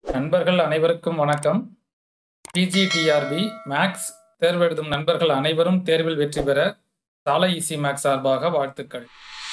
நண்பர்கள் அனைவருக்கும் வணக்கம் பிஜிடிஆர்பி மேக்ஸ் தேர்வு எழுதும் நண்பர்கள் அனைவரும் தேர்வில் வெற்றி பெற சாலை இசி மேக்ஸ் சார்பாக வாழ்த்துக்கள்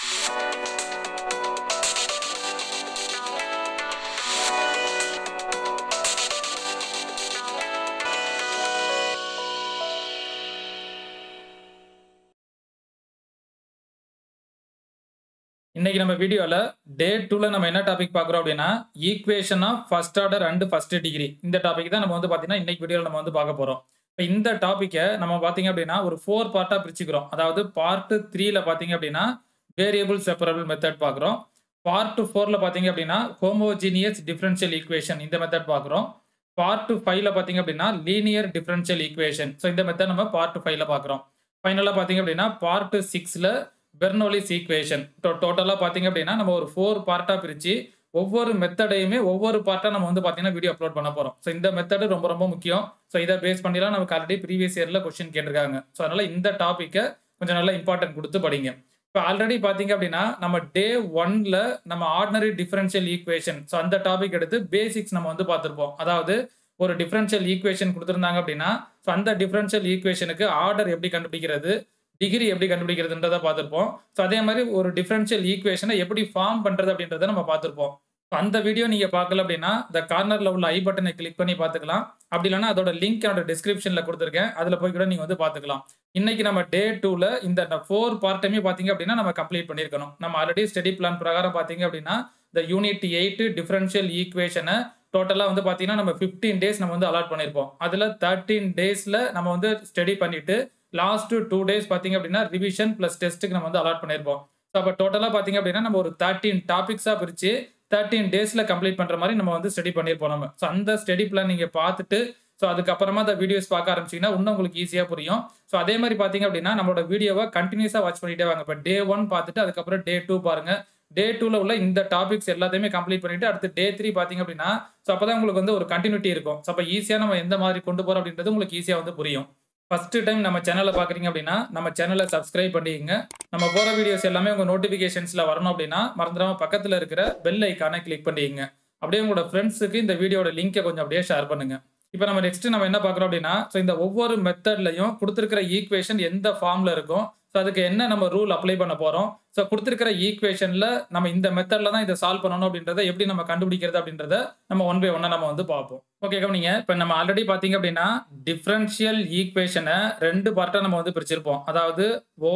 இன்னைக்கு நம்ம வீடியோல டே டூல நம்ம என்ன டாபிக் பார்க்குறோம் அப்படின்னா equation of first order and first degree இந்த டாபிக் தான் நம்ம வந்து பார்த்தீங்கன்னா இன்னைக்கு வீடியோவில் நம்ம வந்து பார்க்க போறோம் இப்போ இந்த டாப்பிக்கை நம்ம பார்த்தீங்க அப்படின்னா ஒரு ஃபோர் பார்ட்டாக பிரிச்சுக்கிறோம் அதாவது பார்ட் த்ரீல பார்த்தீங்க அப்படின்னா வேரியபிள் செப்பரபிள் மெத்தட் பார்க்குறோம் பார்ட் ஃபோரில் பார்த்தீங்க அப்படின்னா ஹோமோஜீனியஸ் டிஃபரன்ஷியல் ஈக்குவேஷன் இந்த மெத்தட் பார்க்குறோம் பார்ட் ஃபைவ்ல பார்த்தீங்க அப்படின்னா லீனியர் டிஃபரன்ஷியல் ஈக்குவேஷன் ஸோ இந்த மெத்தட் நம்ம பார்ட் ஃபைவ்ல பார்க்குறோம் ஃபைனலாக பார்த்தீங்க அப்படின்னா பார்ட் சிக்ஸில் பெர்னோலிஸ் ஈக்குவேஷன் டோட்டலாக பார்த்தீங்க அப்படின்னா நம்ம ஒரு ஃபோர் பார்ட்டாக பிரித்து ஒவ்வொரு மெத்தடையுமே ஒவ்வொரு பார்ட்டாக நம்ம வந்து பார்த்தீங்கன்னா வீடியோ அப்லோட் பண்ண போகிறோம் ஸோ இந்த மெத்தடு ரொம்ப ரொம்ப முக்கியம் ஸோ இதை பேஸ் பண்ணிலாம் நமக்கு ஆல்ரெடி ப்ரீவியஸ் இயரில் கொஸ்டின் கேட்டிருக்காங்க ஸோ அதனால் இந்த டாப்பிக்கை கொஞ்சம் நல்லா இம்பார்ட்டன்ட் கொடுத்து படிங்க இப்போ ஆல்ரெடி பார்த்தீங்க அப்படின்னா நம்ம டே ஒன்ல நம்ம ஆர்டினரி டிஃபரன்ஷியல் ஈக்குவேஷன் ஸோ அந்த டாபிக் எடுத்து பேசிக்ஸ் நம்ம வந்து பார்த்துருப்போம் அதாவது ஒரு டிஃபரன்ஷியல் ஈக்குவேஷன் கொடுத்துருந்தாங்க அப்படின்னா ஸோ அந்த டிஃபரன்ஷியல் ஈக்குவேஷனுக்கு ஆர்டர் எப்படி கண்டுபிடிக்கிறது டிகிரி எப்படி கண்டுபிடிக்கிறதுன்றதை பார்த்துருப்போம் ஸோ அதே மாதிரி ஒரு டிஃபரன்ஷியல் ஈக்குவேஷனை எப்படி ஃபார்ம் பண்ணுறது அப்படின்றத நம்ம பார்த்துருப்போம் அந்த வீடியோ நீங்கள் பார்க்கல அப்படின்னா இந்த கார்னரில் உள்ள ஐ பட்டனை கிளிக் பண்ணி பார்த்துக்கலாம் அப்படி இல்லைன்னா அதோட லிங்க் என்னோட டிஸ்கிரிப்ஷனில் கொடுத்துருக்கேன் அதில் போய் கூட நீங்கள் வந்து பார்த்துக்கலாம் இன்னைக்கு நம்ம டே டூவில் இந்த ஃபோர் பார்ட்டுமே பார்த்தீங்க அப்படின்னா நம்ம கம்ப்ளீட் பண்ணியிருக்கணும் நம்ம ஆல்ரெடி ஸ்டடி பிளான் பிரகாரம் பார்த்தீங்க அப்படின்னா இந்த யூனிட் எயிட் டிஃபரன்ஷியல் ஈக்குவேஷனை டோட்டலாக வந்து பார்த்தீங்கன்னா நம்ம ஃபிஃப்டீன் டேஸ் நம்ம வந்து அலாட் பண்ணியிருப்போம் அதில் தேர்ட்டீன் டேஸில் நம்ம வந்து ஸ்டடி பண்ணிட்டு லாஸ்ட் டூ டேஸ் பார்த்தீங்க அப்படின்னா ரிவிஷன் ப்ளஸ் டெஸ்ட்டுக்கு நம்ம வந்து அலாட் பண்ணியிருப்போம் ஸோ அப்போ டோட்டலாக பார்த்தீங்க அப்படின்னா நம்ம ஒரு தேர்ட்டீன் டாபிக்ஸாக பிரித்து தேர்ட்டீன் டேஸில் கம்ப்ளீட் பண்ணுற மாதிரி நம்ம வந்து ஸ்டடி பண்ணியிருப்போம் நம்ம ஸோ அந்த ஸ்டடி பிளான் நீங்கள் பார்த்துட்டு ஸோ அதுக்கப்புறமா அந்த வீடியோஸ் பார்க்க ஆரம்பிச்சிங்கன்னா இன்னும் உங்களுக்கு ஈஸியாக புரியும் ஸோ அதே மாதிரி பார்த்தீங்க அப்படின்னா நம்மளோட வீடியோவை கண்டினியூஸாக வாட்ச் பண்ணிட்டே வாங்க இப்போ டே ஒன் பார்த்துட்டு அதுக்கப்புறம் டே டூ பாருங்கள் டே டூவில் உள்ள இந்த டாபிக்ஸ் எல்லாத்தையுமே கம்ப்ளீட் பண்ணிட்டு அடுத்து டே த்ரீ பார்த்தீங்க அப்படின்னா ஸோ அப்போ தான் உங்களுக்கு வந்து ஒரு கண்டினியூட்டி இருக்கும் ஸோ அப்போ ஈஸியாக நம்ம எந்த மாதிரி கொண்டு போகிறோம் அப்படின்றது உங்களுக்கு ஈஸியாக வந்து புரியும் ஃபர்ஸ்ட் டைம் நம்ம சேனலை பார்க்குறீங்க அப்படின்னா நம்ம சேனலை சப்ஸ்கிரைப் பண்ணிக்கங்க நம்ம போகிற வீடியோஸ் எல்லாமே உங்கள் நோட்டிஃபிகேஷன்ஸில் வரணும் அப்படின்னா மறந்துடாம பக்கத்தில் இருக்கிற பெல் ஐக்கானை கிளிக் பண்ணிக்கங்க அப்படியே உங்களோட ஃப்ரெண்ட்ஸுக்கு இந்த வீடியோட லிங்கை கொஞ்சம் அப்படியே ஷேர் பண்ணுங்க இப்போ நம்ம நெக்ஸ்ட் நம்ம என்ன பார்க்குறோம் அப்படின்னா ஸோ இந்த ஒவ்வொரு மெத்தட்லையும் கொடுத்துருக்கிற ஈக்குவேஷன் எந்த ஃபார்மில் இருக்கும் ஸோ அதுக்கு என்ன நம்ம ரூல் அப்ளை பண்ண போகிறோம் ஸோ கொடுத்துருக்கிற ஈக்குவேஷனில் நம்ம இந்த மெத்தடில் தான் இதை சால்வ் பண்ணணும் அப்படின்றத எப்படி நம்ம கண்டுபிடிக்கிறது அப்படின்றத நம்ம ஒன் பை ஒன்னாக நம்ம வந்து பார்ப்போம் ஓகே கவனிங்க இப்போ நம்ம ஆல்ரெடி பார்த்தீங்க அப்படின்னா டிஃப்ரென்ஷியல் ஈக்குவேஷனை ரெண்டு பார்ட்டாக நம்ம வந்து பிரிச்சிருப்போம் அதாவது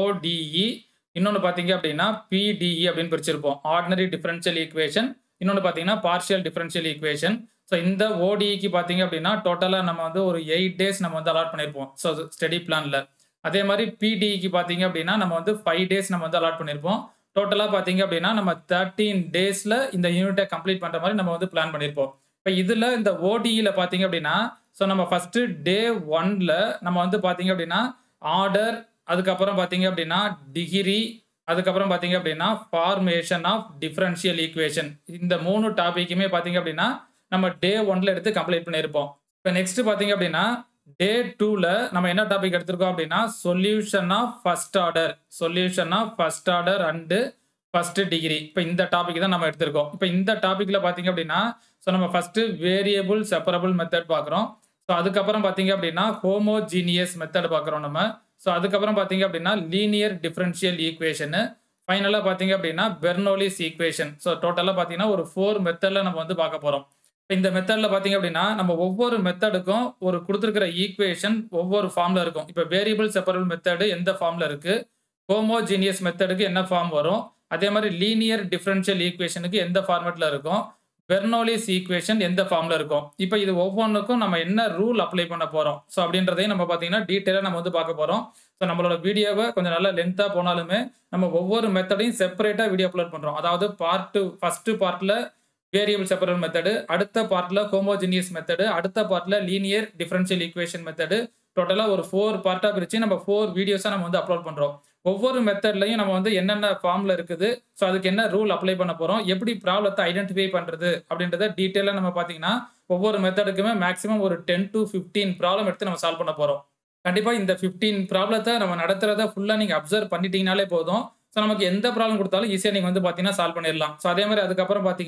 ஓடிஇ இன்னொன்று பார்த்தீங்க அப்படின்னா பிடிஇ அப்படின்னு பிரிச்சிருப்போம் ஆர்டினரி டிஃபரன்ஷியல் ஈக்குவேஷன் இன்னொன்று பார்த்தீங்கன்னா பார்ஷியல் டிஃபரன்ஷியல் ஈக்குவேஷன் ஸோ இந்த ஓடிஇக்கு பார்த்தீங்க அப்படின்னா டோட்டலாக நம்ம வந்து ஒரு எயிட் டேஸ் நம்ம வந்து அலாட் பண்ணியிருப்போம் ஸோ ஸ்டடி பிளானில் அதே மாதிரி பிடிக்கு பார்த்தீங்க அப்படின்னா நம்ம வந்து ஃபைவ் டேஸ் நம்ம வந்து அலாட் பண்ணியிருப்போம் டோட்டலாக பார்த்தீங்க அப்படின்னா நம்ம தேர்ட்டீன் டேஸில் இந்த யூனிட்டை கம்ப்ளீட் பண்ணுற மாதிரி நம்ம வந்து பிளான் பண்ணியிருப்போம் இப்போ இதில் இந்த ஓடிஇயில் பார்த்தீங்க அப்படின்னா ஸோ நம்ம ஃபஸ்ட்டு டே ஒன்ல நம்ம வந்து பார்த்தீங்க அப்படின்னா ஆர்டர் அதுக்கப்புறம் பார்த்தீங்க அப்படின்னா டிகிரி அதுக்கப்புறம் பார்த்தீங்க அப்படின்னா ஃபார்மேஷன் ஆஃப் டிஃபரன்ஷியல் ஈக்குவேஷன் இந்த மூணு டாபிக்குமே பார்த்தீங்க அப்படின்னா நம்ம டே ஒன்ல எடுத்து கம்ப்ளீட் பண்ணியிருப்போம் இப்போ நெக்ஸ்ட் பார்த்தீங்க அப்படின்னா டே டூவில் நம்ம என்ன டாபிக் எடுத்திருக்கோம் அப்படின்னா solution of first order solution of first order and first degree இப்போ இந்த டாபிக் தான் நம்ம எடுத்திருக்கோம் இப்போ இந்த டாப்பிக்கில் பார்த்தீங்க அப்படின்னா ஸோ நம்ம ஃபர்ஸ்ட் வேரியபிள் செப்பரபிள் மெத்தட் பார்க்குறோம் ஸோ அதுக்கப்புறம் பார்த்தீங்க அப்படின்னா ஹோமோஜீனியஸ் மெத்தட் பார்க்குறோம் நம்ம ஸோ அதுக்கப்புறம் பார்த்தீங்க அப்படின்னா லீனியர் டிஃபரன்ஷியல் ஈக்குவேஷனு ஃபைனலாக பார்த்தீங்க அப்படின்னா பெர்னோலிஸ் ஈக்குவேஷன் ஸோ டோட்டலாக பார்த்தீங்கன்னா ஒரு ஃபோர் மெத்தடில் நம்ம வந்து பார்க்க போகிறோம் இந்த மெத்தடில் பார்த்தீங்க அப்படின்னா நம்ம ஒவ்வொரு மெத்தடுக்கும் ஒரு கொடுத்துருக்கிற ஈக்குவேஷன் ஒவ்வொரு ஃபார்மில் இருக்கும் இப்போ வேரியபிள் செப்பரபிள் மெத்தடு எந்த ஃபார்மில் இருக்குது ஹோமோஜீனியஸ் மெத்தடுக்கு என்ன ஃபார்ம் வரும் அதே மாதிரி லீனியர் டிஃபரன்ஷியல் ஈக்குவேஷனுக்கு எந்த ஃபார்மேட்டில் இருக்கும் பெர்னோலிஸ் ஈக்குவேஷன் எந்த ஃபார்மில் இருக்கும் இப்போ இது ஒவ்வொன்றுக்கும் நம்ம என்ன ரூல் அப்ளை பண்ண போகிறோம் ஸோ அப்படின்றதையும் நம்ம பார்த்தீங்கன்னா டீட்டெயிலாக நம்ம வந்து பார்க்க போகிறோம் ஸோ நம்மளோட வீடியோவை கொஞ்சம் நல்லா லென்த்தாக போனாலுமே நம்ம ஒவ்வொரு மெத்தடையும் செப்பரேட்டாக வீடியோ அப்லோட் பண்ணுறோம் அதாவது பார்ட்டு ஃபஸ்ட்டு பார்ட்டில் வேரியபிள் செப்பரபிள் மெத்தடு அடுத்த பார்ட்டில் ஹோமோஜினியஸ் மெத்தடு அடுத்த பார்ட்டில் லீனியர் டிஃபரன்ஷியல் ஈக்குவேஷன் மெத்தடு டோட்டலாக ஒரு ஃபோர் பார்ட்டாக பிரித்து நம்ம ஃபோர் வீடியோஸாக நம்ம வந்து அப்லோட் பண்ணுறோம் ஒவ்வொரு மெத்தட்லையும் நம்ம வந்து என்னென்ன ஃபார்மில் இருக்குது ஸோ அதுக்கு என்ன ரூல் அப்ளை பண்ண போகிறோம் எப்படி ப்ராப்ளத்தை ஐடென்டிஃபை பண்ணுறது அப்படின்றத டீட்டெயிலாக நம்ம பார்த்தீங்கன்னா ஒவ்வொரு மெத்தடுக்குமே மேக்ஸிமம் ஒரு டென் டு ஃபிஃப்டீன் ப்ராப்ளம் எடுத்து நம்ம சால்வ் பண்ண போகிறோம் கண்டிப்பாக இந்த ஃபிஃப்டீன் ப்ராப்ளத்தை நம்ம நடத்துறத ஃபுல்லாக நீங்கள் அப்சர்வ் பண்ணிட்டீங்கனாலே போதும் ஸோ நமக்கு எந்த ப்ராப்ளம் கொடுத்தாலும் ஈஸியாக நீங்கள் வந்து பார்த்தீங்கன்னா சால்வ் பண்ணிடலாம் ஸோ அதே மாதிரி அதுக்கப்புறம் பார்த்தீங்கன்னா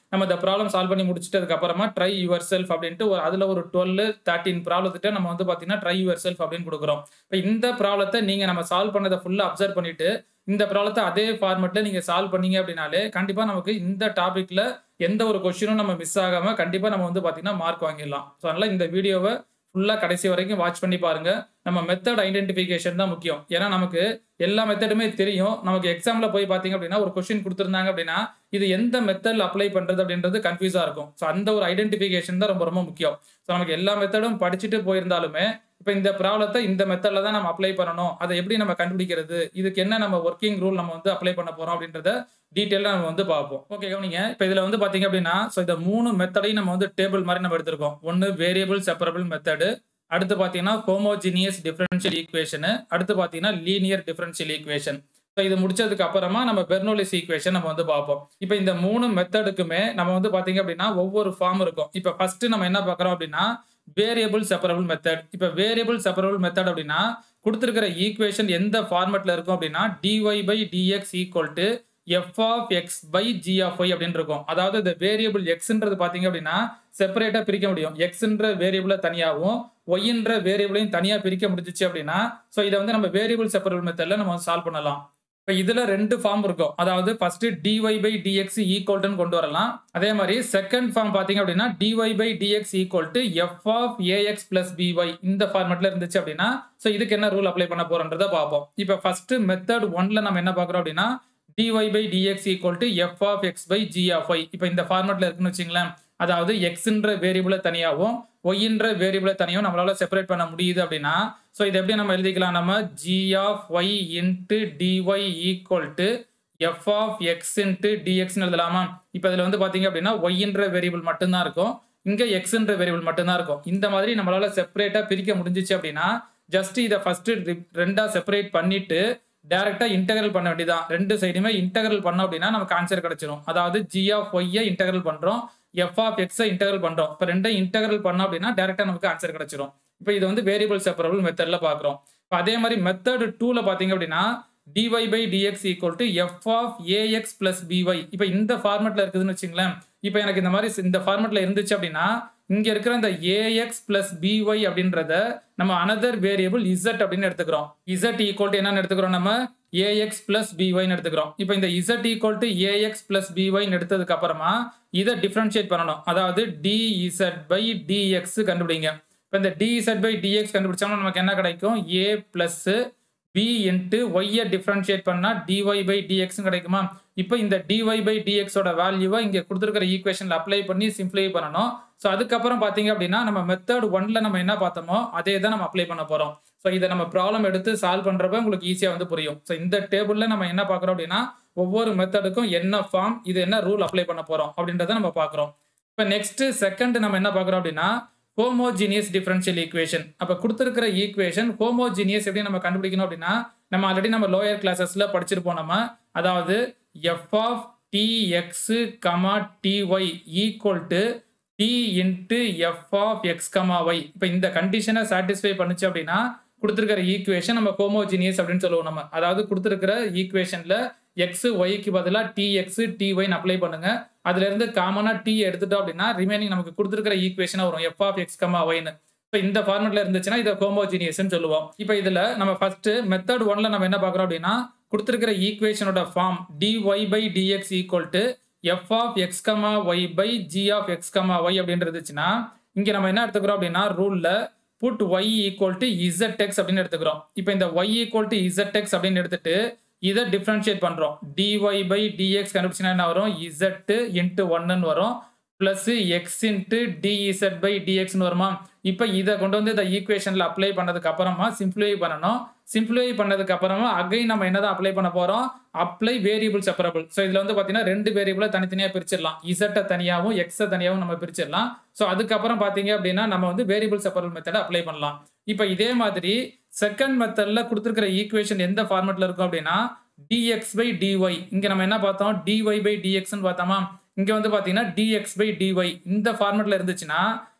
நம்ம இந்த ப்ராப்ளம் சால்வ் பண்ணி முடிச்சிட்டதுக்கு அப்புறமா ட்ரை யுவர் செல்ஃப் அப்படின்ட்டு ஒரு அதுல ஒரு டுவெல் தேர்ட்டின் ப்ராப்ளத்திட்ட நம்ம வந்து பாத்தீங்கன்னா ட்ரை யுவர் செல்ஃப் அப்படின்னு கொடுக்குறோம் இப்போ இந்த ப்ராப்ளத்தை நீங்க நம்ம சால்வ் பண்ணதை ஃபுல்லா அப்சர்வ் பண்ணிட்டு இந்த ப்ராப்ளத்தை அதே ஃபார்மெட்ல நீங்க சால்வ் பண்ணீங்க அப்படின்னாலே கண்டிப்பா நமக்கு இந்த டாபிக்ல எந்த ஒரு கொஸ்டினும் நம்ம மிஸ் ஆகாம கண்டிப்பா நம்ம வந்து பாத்தீங்கன்னா மார்க் வாங்கிடலாம் ஸோ அதனால இந்த வீடியோவை ஃபுல்லா கடைசி வரைக்கும் வாட்ச் பண்ணி பாருங்க நம்ம மெத்தட் ஐடென்டிஃபிகேஷன் தான் முக்கியம் ஏன்னா நமக்கு எல்லா மெத்தடுமே தெரியும் நமக்கு எக்ஸாம்ல போய் பாத்தீங்க அப்படின்னா ஒரு கொஸ்டின் கொடுத்துருந்தாங்க அப்படின்னா இது எந்த மெத்தட்ல அப்ளை பண்றது அப்படின்றது கன்ஃபியூஸா இருக்கும் ஸோ அந்த ஒரு ஐடென்டிஃபிகேஷன் தான் ரொம்ப ரொம்ப முக்கியம் ஸோ நமக்கு எல்லா மெத்தடும் படிச்சுட்டு போயிருந்தாலுமே இப்போ இந்த ப்ராப்ளத்தை இந்த மெத்தட்ல தான் நம்ம அப்ளை பண்ணணும் அதை எப்படி நம்ம கண்டுபிடிக்கிறது இதுக்கு என்ன நம்ம ஒர்க்கிங் ரூல் நம்ம வந்து அப்ளை பண்ண போறோம் அப்படின்றத டீட்டெயிலாக நம்ம வந்து பார்ப்போம் ஓகே கவனிங்க இப்போ இதில் வந்து பார்த்தீங்க அப்படின்னா ஸோ இந்த மூணு மெத்தடையும் நம்ம வந்து டேபிள் மாதிரி நம்ம எடுத்திருக்கோம் ஒன்று வேரியபிள் செப்பரபிள் மெத்தடு அடுத்து பார்த்தீங்கன்னா ஹோமோஜினியஸ் டிஃபரன்ஷியல் ஈக்குவேஷன் அடுத்து பார்த்தீங்கன்னா லீனியர் டிஃபரன்ஷியல் ஈக்குவேஷன் ஸோ இது முடிச்சதுக்கு அப்புறமா நம்ம பெர்னோலிஸ் ஈக்குவேஷன் நம்ம வந்து பார்ப்போம் இப்போ இந்த மூணு மெத்தடுக்குமே நம்ம வந்து பார்த்தீங்க அப்படின்னா ஒவ்வொரு ஃபார்ம் இருக்கும் இப்போ ஃபர்ஸ்ட் நம்ம என்ன பார்க்குறோம் அப்படின்னா வேரியபிள் செப்பரபிள் மெத்தட் இப்போ வேரியபிள் செப்பரபிள் மெத்தட் அப்படின்னா கொடுத்துருக்கிற ஈக்குவேஷன் எந்த ஃபார்மெட்ல இருக்கும் அப்படின்னா dy by dx equal to f of x by g of y அப்படின்னு இருக்கும் அதாவது இந்த வேரியபிள் எக்ஸ்ன்றது பார்த்தீங்க அப்படின்னா செப்பரேட்டா பிரிக்க முடியும் எக்ஸ்ன்ற வேரியபிளை தனியாகவும் ஒய்ன்ற வேரியபிளையும் தனியாக பிரிக்க முடிஞ்சிச்சு அப்படின்னா ஸோ இதை வந்து நம்ம வேரியபிள் செப்பரபிள் மெத்தட்ல நம்ம சால்வ் பண்ணலாம் இப்போ இதுல ரெண்டு ஃபார்ம் இருக்கும் அதாவது ஃபர்ஸ்ட் டிஒய் பை டிஎக்ஸ் ஈக்குவல்ட்டுன்னு கொண்டு வரலாம் அதே மாதிரி செகண்ட் ஃபார்ம் பாத்தீங்க அப்படின்னா dy by dx equal to f of ax plus by இந்த ஃபார்மெட்ல இருந்துச்சு அப்படின்னா ஸோ இதுக்கு என்ன ரூல் அப்ளை பண்ண போறோன்றதை பார்ப்போம் இப்போ ஃபர்ஸ்ட் மெத்தட் ஒன்ல நம்ம என்ன பார்க்குறோம் அப்படின்னா dy by dx equal to f of x by g of y இப்போ இந்த ஃபார்மெட்ல இருக்குன்னு வச்சுங்களேன் அதாவது எக்ஸ்ன்ற வேரியபிளை தனியாகவும் ஒய்ன்ற வேரியபிளை தனியாகவும் நம்மளால செப்பரேட் பண்ண முடியுது அப்படின்னா ஸோ இதை எப்படி நம்ம எழுதிக்கலாம் நம்ம g of y into dy equal to f of x into டிஎக்ஸ்னு எழுதலாமா இப்போ இதில் வந்து பார்த்தீங்க அப்படின்னா ஒய்ன்ற வேரியபிள் மட்டும்தான் இருக்கும் இங்கே எக்ஸ்ன்ற வேரியபிள் மட்டும்தான் இருக்கும் இந்த மாதிரி நம்மளால செப்பரேட்டாக பிரிக்க முடிஞ்சிச்சு அப்படின்னா ஜஸ்ட் இதை ஃபர்ஸ்ட் ரெண்டாக செப்பரேட் பண்ணிட்டு டேரக்டா இன்டெகிரல் பண்ண வேண்டியதான் ரெண்டு சைடுமே இன்டெகிரல் பண்ணோம் அப்படின்னா நமக்கு ஆன்சர் கிடைச்சிரும் அதாவது ஜி ஆஃப் ஒய்யை இன்டெகிரல் பண்றோம் எஃப் ஆஃப் எக்ஸை இன்டெகிரல் பண்றோம் இப்போ ரெண்டையும் இன்டெகிரல் பண்ணோம் அப்படின்னா டேரக்டா நமக்கு ஆன்சர் கிடைச்சிரும் இப்போ இது வந்து வேரியபிள் செப்பரபிள் மெத்தட்ல பாக்குறோம் இப்போ அதே மாதிரி மெத்தட் டூல பாத்தீங்க அப்படின்னா dy by dx equal to f of ax plus by இப்போ இந்த ஃபார்மெட்ல இருக்குதுன்னு வச்சுங்களேன் இப்போ எனக்கு இந்த மாதிரி இந்த ஃபார்மெட்ல இருந்துச்சு அப்படின்னா இங்க இருக்கிற இந்த ax plus by அப்படின்றத நம்ம அனதர் வேரியபிள் z அப்படின்னு எடுத்துக்கிறோம் z ஈக்குவல் டு என்னன்னு எடுத்துக்கிறோம் நம்ம ax plus by ன்னு எடுத்துக்கிறோம் இப்போ இந்த z equal to ax plus by ன்னு எடுத்ததுக்கு அப்புறமா இதை டிஃபரன்ஷியேட் பண்ணணும் அதாவது dz by dx கண்டுபிடிங்க இப்போ இந்த dz by dx கண்டுபிடிச்சோம்னா நமக்கு என்ன கிடைக்கும் a plus b இன்ட்டு ஒய்யை டிஃப்ரென்ஷியேட் பண்ணால் டிஒய் பை டிஎக்ஸ் கிடைக்குமா இப்போ இந்த டிஒய் பை டிஎக்ஸோட வேல்யூவை இங்கே கொடுத்துருக்கிற ஈக்குவேஷனில் அப்ளை பண்ணி சிம்ப்ளை பண்ணணும் ஸோ அதுக்கப்புறம் பார்த்தீங்க அப்படின்னா நம்ம மெத்தட் ஒன்ல நம்ம என்ன பார்த்தோமோ அதே தான் நம்ம அப்ளை பண்ண போகிறோம் ஸோ இதை நம்ம ப்ராப்ளம் எடுத்து சால்வ் பண்ணுறப்ப உங்களுக்கு ஈஸியாக வந்து புரியும் ஸோ இந்த டேபிளில் நம்ம என்ன பார்க்குறோம் அப்படின்னா ஒவ்வொரு மெத்தடுக்கும் என்ன ஃபார்ம் இது என்ன ரூல் அப்ளை பண்ண போகிறோம் அப்படின்றத நம்ம பார்க்குறோம் இப்போ நெக்ஸ்ட் செகண்ட் நம்ம என்ன பார்க்குறோம் அப்படின்னா ஹோமோஜினியஸ் டிஃபரன்ஷியல் ஈக்குவேஷன் அப்போ கொடுத்துருக்கிற ஈக்குவேஷன் ஹோமோஜினியஸ் எப்படி நம்ம கண்டுபிடிக்கணும் அப்படின்னா நம்ம ஆல்ரெடி நம்ம லோயர் கிளாஸஸ்ல படிச்சிருப்போம் நம்ம அதாவது f of t x comma t y equal to t into f of x comma y இப்போ இந்த கண்டிஷனை சாட்டிஸ்ஃபை பண்ணுச்சு அப்படின்னா கொடுத்துருக்கிற ஈக்குவேஷன் நம்ம ஹோமோஜினியஸ் அப்படின்னு சொல்லுவோம் நம்ம அதாவது கொடுத்துருக்கிற ஈக்குவேஷன்ல எக்ஸ் ஒய்க்கு பதிலாக டி எக்ஸ் டி ஒய்னு அப்ளை பண்ணுங்க அதுல இருந்து காமனா டி எடுத்துட்டோம் அப்படின்னா ரிமைனிங் நமக்கு கொடுத்துருக்கிற ஈக்குவேஷனா வரும் எஃப் ஆஃப் எக்ஸ் கமா ஒய்னு இப்போ இந்த ஃபார்மெட்ல இருந்துச்சுன்னா இதை ஹோமோஜினியஸ்னு சொல்லுவோம் இப்போ இதுல நம்ம ஃபர்ஸ்ட் மெத்தட் ஒன்ல நம்ம என்ன பார்க்குறோம் அப்படின்னா கொடுத்துருக்கிற ஈக்குவேஷனோட form dy by dx equal to f of x comma y by g of x comma y அப்படின்னு இருந்துச்சுன்னா இங்க நம்ம என்ன எடுத்துக்கிறோம் அப்படின்னா ரூல்ல put y equal to z x அப்படின்னு எடுத்துக்கிறோம் இப்போ இந்த y equal to z x அப்படின்னு எடுத்துட்டு இதை டிஃப்ரென்ஷியேட் பண்றோம் dy பை டிஎக்ஸ் கண்டுபிடிச்சினா என்ன வரும் இசட் இன்ட்டு ஒன்னு வரும் பிளஸ் எக்ஸ் இன்ட்டு டிஇசட் பை டிஎக்ஸ்னு வருமா இப்போ இதை கொண்டு வந்து இந்த ஈக்குவேஷனில் அப்ளை பண்ணதுக்கு அப்புறமா சிம்பிளிஃபை பண்ணணும் சிம்பிளிஃபை பண்ணதுக்கு அப்புறமா அகைன் நம்ம என்னதான் அப்ளை பண்ண போறோம் அப்ளை வேரியபிள் செப்பரபிள் ஸோ இதுல வந்து பார்த்தீங்கன்னா ரெண்டு வேரியபிளை தனித்தனியாக பிரிச்சிடலாம் இசட்டை தனியாகவும் எக்ஸை தனியாகவும் நம்ம பிரிச்சிடலாம் ஸோ அதுக்கப்புறம் பார்த்தீங்க அப்படின்னா நம்ம வந்து வேரியபிள் செப்பரபிள் மெத்தடை அப்ளை பண்ணலாம் இப்போ இதே மாதிரி செகண்ட் மெத்தட்ல கொடுத்துருக்கிற ஈக்குவேஷன் எந்த ஃபார்மெட்ல இருக்கும் அப்படின்னா dx பை dy இங்க நம்ம என்ன பார்த்தோம் dy பை dxன்னு பார்த்தோமா இங்க வந்து பாத்தீங்கன்னா dx பை dy இந்த ஃபார்மெட்ல இருந்துச்சுன்னா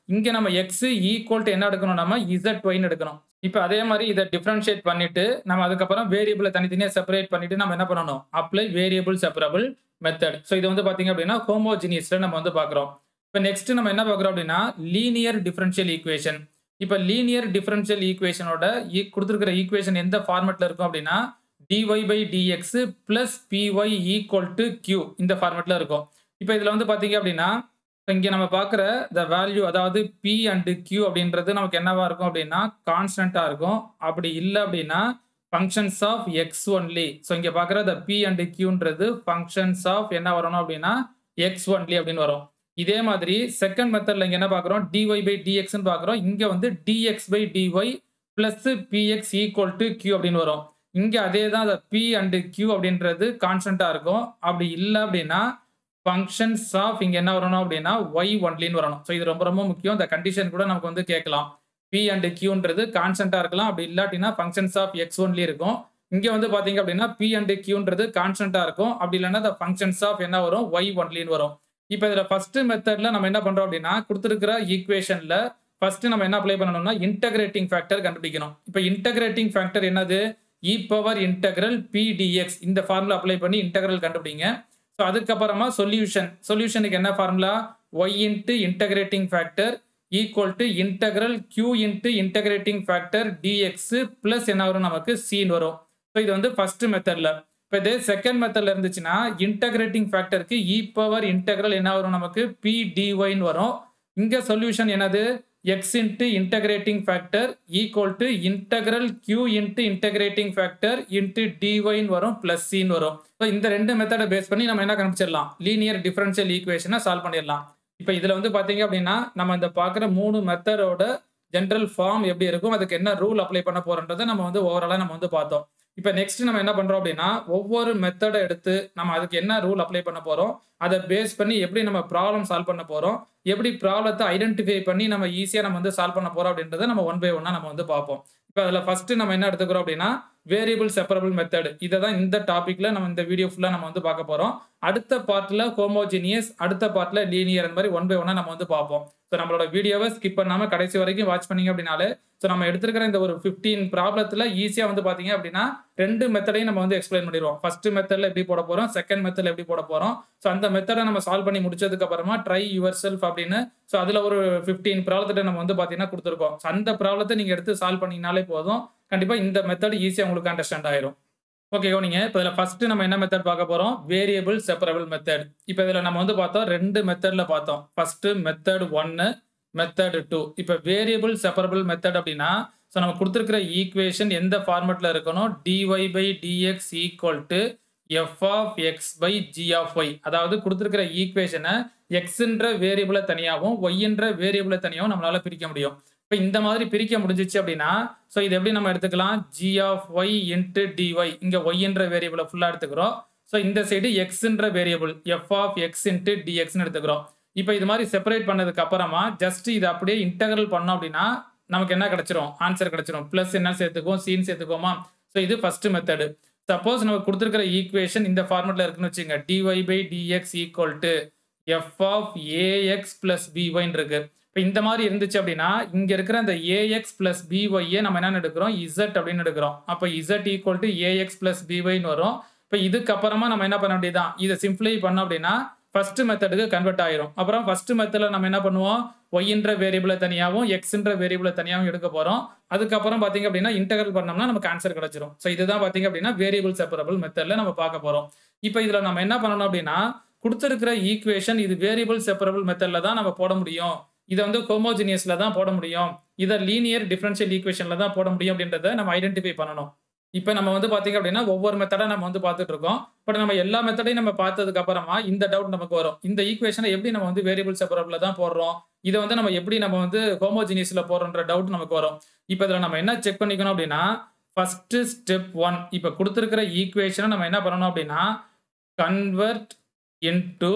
இங்க நம்ம எக்ஸ் ஈக்குவல் டு என்ன எடுக்கணும் நம்ம இசட் ஒய்னு எடுக்கணும் இப்போ அதே மாதிரி இதை டிஃபரன்ஷியேட் பண்ணிட்டு நம்ம அதுக்கப்புறம் வேரியபிளை தனித்தனியாக செப்பரேட் பண்ணிட்டு நம்ம என்ன பண்ணணும் apply variable separable method so இது வந்து பார்த்தீங்க அப்படின்னா ஹோமோஜினியஸில் நம்ம வந்து பார்க்குறோம் இப்போ நெக்ஸ்ட் நம்ம என்ன பார்க்குறோம் அப்படின்னா லீனியர் டிஃபரன்ஷியல் ஈக்குவேஷன் இப்போ லீனியர் டிஃபரன்ஷியல் ஈக்குவேஷனோட கொடுத்துருக்கிற ஈக்குவேஷன் எந்த ஃபார்மெட்டில் இருக்கும் அப்படின்னா dy by dx plus p y equal to q இந்த ஃபார்மெட்டில் இருக்கும் இப்போ இதில் வந்து பார்த்தீங்க அப்படின்னா இங்கே நம்ம பார்க்குற த வேல்யூ அதாவது பி அண்டு கியூ அப்படின்றது நமக்கு என்னவா இருக்கும் அப்படின்னா கான்ஸ்டண்ட்டாக இருக்கும் அப்படி இல்லை அப்படின்னா functions of x only so இங்கே பார்க்குற த பி அண்டு கியூன்றது ஃபங்க்ஷன்ஸ் ஆஃப் என்ன வரணும் அப்படின்னா எக்ஸ் ஒன்லி அப்படின்னு வரும் இதே மாதிரி செகண்ட் மெத்தடில் இங்கே என்ன பார்க்குறோம் டிஒய் பை டிஎக்ஸ்னு பார்க்குறோம் இங்கே வந்து d x by d y plus p x equal to q அப்படின்னு வரும் இங்கே அதே தான் அந்த பி அண்டு கியூ அப்படின்றது கான்ஸ்டண்ட்டாக இருக்கும் அப்படி இல்லை அப்படின்னா ஃபங்க்ஷன்ஸ் ஆஃப் இங்கே என்ன வரணும் அப்படின்னா ஒய் ஒன்லின்னு வரணும் ஸோ இது ரொம்ப ரொம்ப முக்கியம் இந்த கண்டிஷன் கூட நமக்கு வந்து கேட்கலாம் பி அண்ட் கியூன்றது கான்ஸ்டண்ட்டாக இருக்கலாம் அப்படி இல்லாட்டினா ஃபங்க்ஷன்ஸ் ஆஃப் எக்ஸ் ஒன்லி இருக்கும் இங்கே வந்து பார்த்தீங்க அப்படின்னா பி அண்ட் கியூன்றது கான்ஸ்டண்ட்டாக இருக்கும் அப்படி இல்லைன்னா இந்த ஃபங்க்ஷன்ஸ் ஆஃப் என்ன வரும் ஒய் ஒன்லின்னு வரும் இப்போ இதில் ஃபர்ஸ்ட் மெத்தடில் நம்ம என்ன பண்ணுறோம் அப்படின்னா கொடுத்துருக்கிற ஈக்குவேஷனில் ஃபர்ஸ்ட் நம்ம என்ன அப்ளை பண்ணணும்னா இன்டகிரேட்டிங் ஃபேக்டர் கண்டுபிடிக்கணும் இப்போ இன்டகிரேட்டிங் ஃபேக்டர் என்னது இ பவர் இன்டகிரல் பிடிஎக்ஸ் இந்த ஃபார்முலா அப்ளை பண்ணி இன்டகிரல் கண்டுபிடிங்க ஸோ அதுக்கப்புறமா சொல்யூஷன் சொல்யூஷனுக்கு என்ன formula y into integrating factor equal to integral Q into integrating factor d x plus என்ன வரும் நமக்கு சீன் வரும் ஸோ இது வந்து ஃபர்ஸ்ட் மெத்தடில் இப்போ இதே செகண்ட் மெத்தடில் இருந்துச்சுன்னா இன்டகிரேட்டிங் ஃபேக்டருக்கு இ பவர் இன்டகிரல் என்ன வரும் நமக்கு பிடிஒய்னு வரும் இங்கே சொல்யூஷன் என்னது x into integrating factor equal to integral Q into integrating factor into டிஒய்னு வரும் பிளஸ் சின்னு வரும் ஸோ இந்த ரெண்டு மெத்தடை பேஸ் பண்ணி நம்ம என்ன கண்டுபிடிச்சிடலாம் லீனியர் டிஃபரன்ஷியல் ஈக்குவேஷனை சால்வ் பண்ணிடலாம் இப்போ இதில் வந்து பார்த்தீங்க அப்படின்னா நம்ம இந்த பார்க்குற மூணு மெத்தடோட ஜென்ரல் ஃபார்ம் எப்படி இருக்கும் அதுக்கு என்ன ரூல் அப்ளை பண்ண போறோன்றதை நம்ம வந்து ஓவராலாக நம்ம வந்து பார்த்தோம் இப்போ நெக்ஸ்ட் நம்ம என்ன பண்றோம் அப்படின்னா ஒவ்வொரு மெத்தடை எடுத்து நம்ம அதுக்கு என்ன ரூல் அப்ளை பண்ண போறோம் அதை பேஸ் பண்ணி எப்படி நம்ம ப்ராப்ளம் சால்வ் பண்ண போறோம் எப்படி ப்ராப்ளத்தை ஐடென்டிஃபை பண்ணி நம்ம ஈஸியாக நம்ம வந்து சால்வ் பண்ண போறோம் அப்படின்றத நம்ம ஒன் பை ஒன்னா நம்ம வந்து பார்ப்போம் இப்போ அதில் ஃபர்ஸ்ட் நம்ம என்ன எடுத்துக்கிறோம் அப்படின்னா வேரியபிள் செப்பரபிள் மெத்தட் இதை தான் இந்த டாப்பிக்ல நம்ம இந்த வீடியோ ஃபுல்லாக நம்ம வந்து பார்க்க போறோம் அடுத்த பார்ட்ல ஹோமோஜினியஸ் அடுத்த பார்ட்ல லீனியர் அந்த மாதிரி ஒன் பை ஒன்னா நம்ம வந்து பார்ப்போம் ஸோ நம்மளோட வீடியோவை ஸ்கிப் பண்ணாம கடைசி வரைக்கும் வாட்ச் பண்ணீங்க அப்படின்னாலே ஸோ நம்ம எடுத்துருக்கிற இந்த ஒரு ஃபிஃப்டீன் ப்ராப்ளத்தில் ஈஸியாக வந்து பார்த்தீங்க அப்படின்னா ரெண்டு மெத்தடையும் நம்ம வந்து எக்ஸ்பிளைன் பண்ணிடுவோம் ஃபர்ஸ்ட் மெத்தடில் எப்படி போட போகிறோம் செகண்ட் மெத்தடில் எப்படி போட போகிறோம் ஸோ அந்த மெத்தடை நம்ம சால்வ் பண்ணி முடிச்சதுக்கு அப்புறமா ட்ரை யுவர் செல்ஃப் அப்படின்னு ஸோ அதில் ஒரு ஃபிஃப்டீன் ப்ராப்ளத்தை நம்ம வந்து பார்த்தீங்கன்னா கொடுத்துருக்கோம் ஸோ அந்த ப்ராப்ளத்தை நீங்கள் எடுத்து சால்வ் பண்ணிங்கனாலே போதும் கண்டிப்பாக இந்த மெத்தட் ஈஸியாக உங்களுக்கு அண்டர்ஸ்டாண்ட் ஆயிரும் ஓகே கவனிங்க இப்போ இதில் ஃபர்ஸ்ட் நம்ம என்ன மெத்தட் பார்க்க போகிறோம் வேரியபிள் செப்பரபிள் மெத்தட் இப்போ இதில் நம்ம வந்து பார்த்தோம் ரெண்டு மெத்தடில் பார்த்தோம் ஃபர்ஸ்ட் மெத்தட் ஒன்னு மெத்தட் டூ இப்போ வேரியபிள் செப்பரபிள் மெத்தட் அப்படின்னா ஸோ நம்ம கொடுத்துருக்கிற ஈக்குவேஷன் எந்த ஃபார்மெட்டில் இருக்கணும் dy by dx equal to f of x by g of y அதாவது கொடுத்துருக்கிற ஈக்குவேஷனை எக்ஸ்ன்ற வேரியபிளை தனியாகவும் ஒய்ன்ற வேரியபிளை தனியாகவும் நம்மளால பிரிக்க முடியும் இப்போ இந்த மாதிரி பிரிக்க முடிஞ்சிச்சு அப்படின்னா ஸோ இது எப்படி நம்ம எடுத்துக்கலாம் g of y into dy இங்கே ஒய்ன்ற வேரியபிளை ஃபுல்லாக எடுத்துக்கிறோம் ஸோ இந்த சைடு எக்ஸ்ன்ற variable f of x into டிஎக்ஸ்னு எடுத்துக்கிறோம் இப்போ இது மாதிரி செப்பரேட் பண்ணதுக்கு அப்புறமா ஜஸ்ட் இது அப்படியே இன்டகரல் பண்ணோம் அப்படின்னா நமக்கு என்ன கிடைச்சிரும் ஆன்சர் கிடைச்சிரும் ப்ளஸ் என்ன சேர்த்துக்குவோம் சீன் சேர்த்துக்கோமா ஸோ இது ஃபர்ஸ்ட் மெத்தடு சப்போஸ் நம்ம கொடுத்துருக்கிற ஈக்குவேஷன் இந்த ஃபார்மெட்ல இருக்குன்னு வச்சுங்க dy by dx equal to f of ax plus பிஒய்ன்னு இருக்கு இப்போ இந்த மாதிரி இருந்துச்சு அப்படின்னா இங்க இருக்கிற அந்த ஏஎக்ஸ் பிளஸ் பிஒய்யை நம்ம என்ன எடுக்கிறோம் இசட் அப்படின்னு எடுக்கிறோம் அப்போ z equal to ax plus பிஒய்னு வரும் இப்போ இதுக்கப்புறமா நம்ம என்ன பண்ண வேண்டியதான் இதை சிம்பிளை பண்ணோம் அப்படின்னா ஃபர்ஸ்ட் மெத்தடுக்கு கன்வெர்ட் ஆயிரும் அப்புறம் ஃபர்ஸ்ட் மெத்தடில் நம்ம என்ன பண்ணுவோம் ஒய்ன்ற வேரியபிளை தனியாகவும் எக்ஸ்ன்ற வேரியபிளை தனியாகவும் எடுக்க போகிறோம் அதுக்கப்புறம் பார்த்தீங்க அப்படின்னா இன்டகரல் பண்ணோம்னா நமக்கு ஆன்சர் கிடைச்சிரும் ஸோ இதுதான் பார்த்தீங்க அப்படின்னா வேரியபிள் செப்பரபிள் மெத்தடில் நம்ம பார்க்க போகிறோம் இப்போ இதில் நம்ம என்ன பண்ணணும் அப்படின்னா கொடுத்துருக்கிற ஈக்குவேஷன் இது வேரியபிள் செப்பரபிள் மெத்தடில் தான் நம்ம போட முடியும் இதை வந்து ஹோமோஜினியஸ்ல தான் போட முடியும் இதை லீனியர் டிஃபரன்ஷியல் ஈக்குவேஷன்ல தான் போட முடியும் அப்படின்றத நம்ம ஐடென்டிஃபை பண்ணணும் இப்போ நம்ம வந்து பார்த்தீங்க அப்படின்னா ஒவ்வொரு மெத்தடை நம்ம வந்து பார்த்துட்டு இருக்கோம் பட் நம்ம எல்லா மெத்தடையும் நம்ம பார்த்ததுக்கு அப்புறமா இந்த டவுட் நமக்கு வரும் இந்த ஈக்குவேஷனை எப்படி நம்ம வந்து வேரியபிள் செப்பரபிள் தான் போடுறோம் இதை வந்து நம்ம எப்படி நம்ம வந்து ஹோமோஜினியஸ்ல போடுறோன்ற டவுட் நமக்கு வரும் இப்போ இதில் நம்ம என்ன செக் பண்ணிக்கணும் அப்படின்னா ஃபர்ஸ்ட் ஸ்டெப் ஒன் இப்போ கொடுத்துருக்கிற ஈக்குவேஷனை நம்ம என்ன பண்ணணும் அப்படின்னா convert into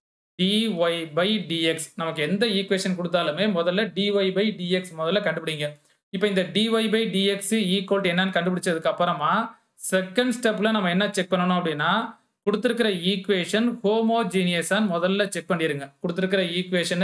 dy by dx நமக்கு எந்த ஈக்குவேஷன் கொடுத்தாலுமே முதல்ல டிஒய் பை டிஎக்ஸ் முதல்ல கண்டுபிடிங்க இப்போ இந்த dy by dx equal to என்னன்னு கண்டுபிடிச்சதுக்கு அப்புறமா செகண்ட் ஸ்டெப்ல நம்ம என்ன செக் பண்ணணும் அப்படின்னா கொடுத்துருக்கிற ஈக்குவேஷன் ஹோமோஜீனியஸான்னு முதல்ல செக் பண்ணிடுங்க கொடுத்துருக்கிற ஈக்குவேஷனு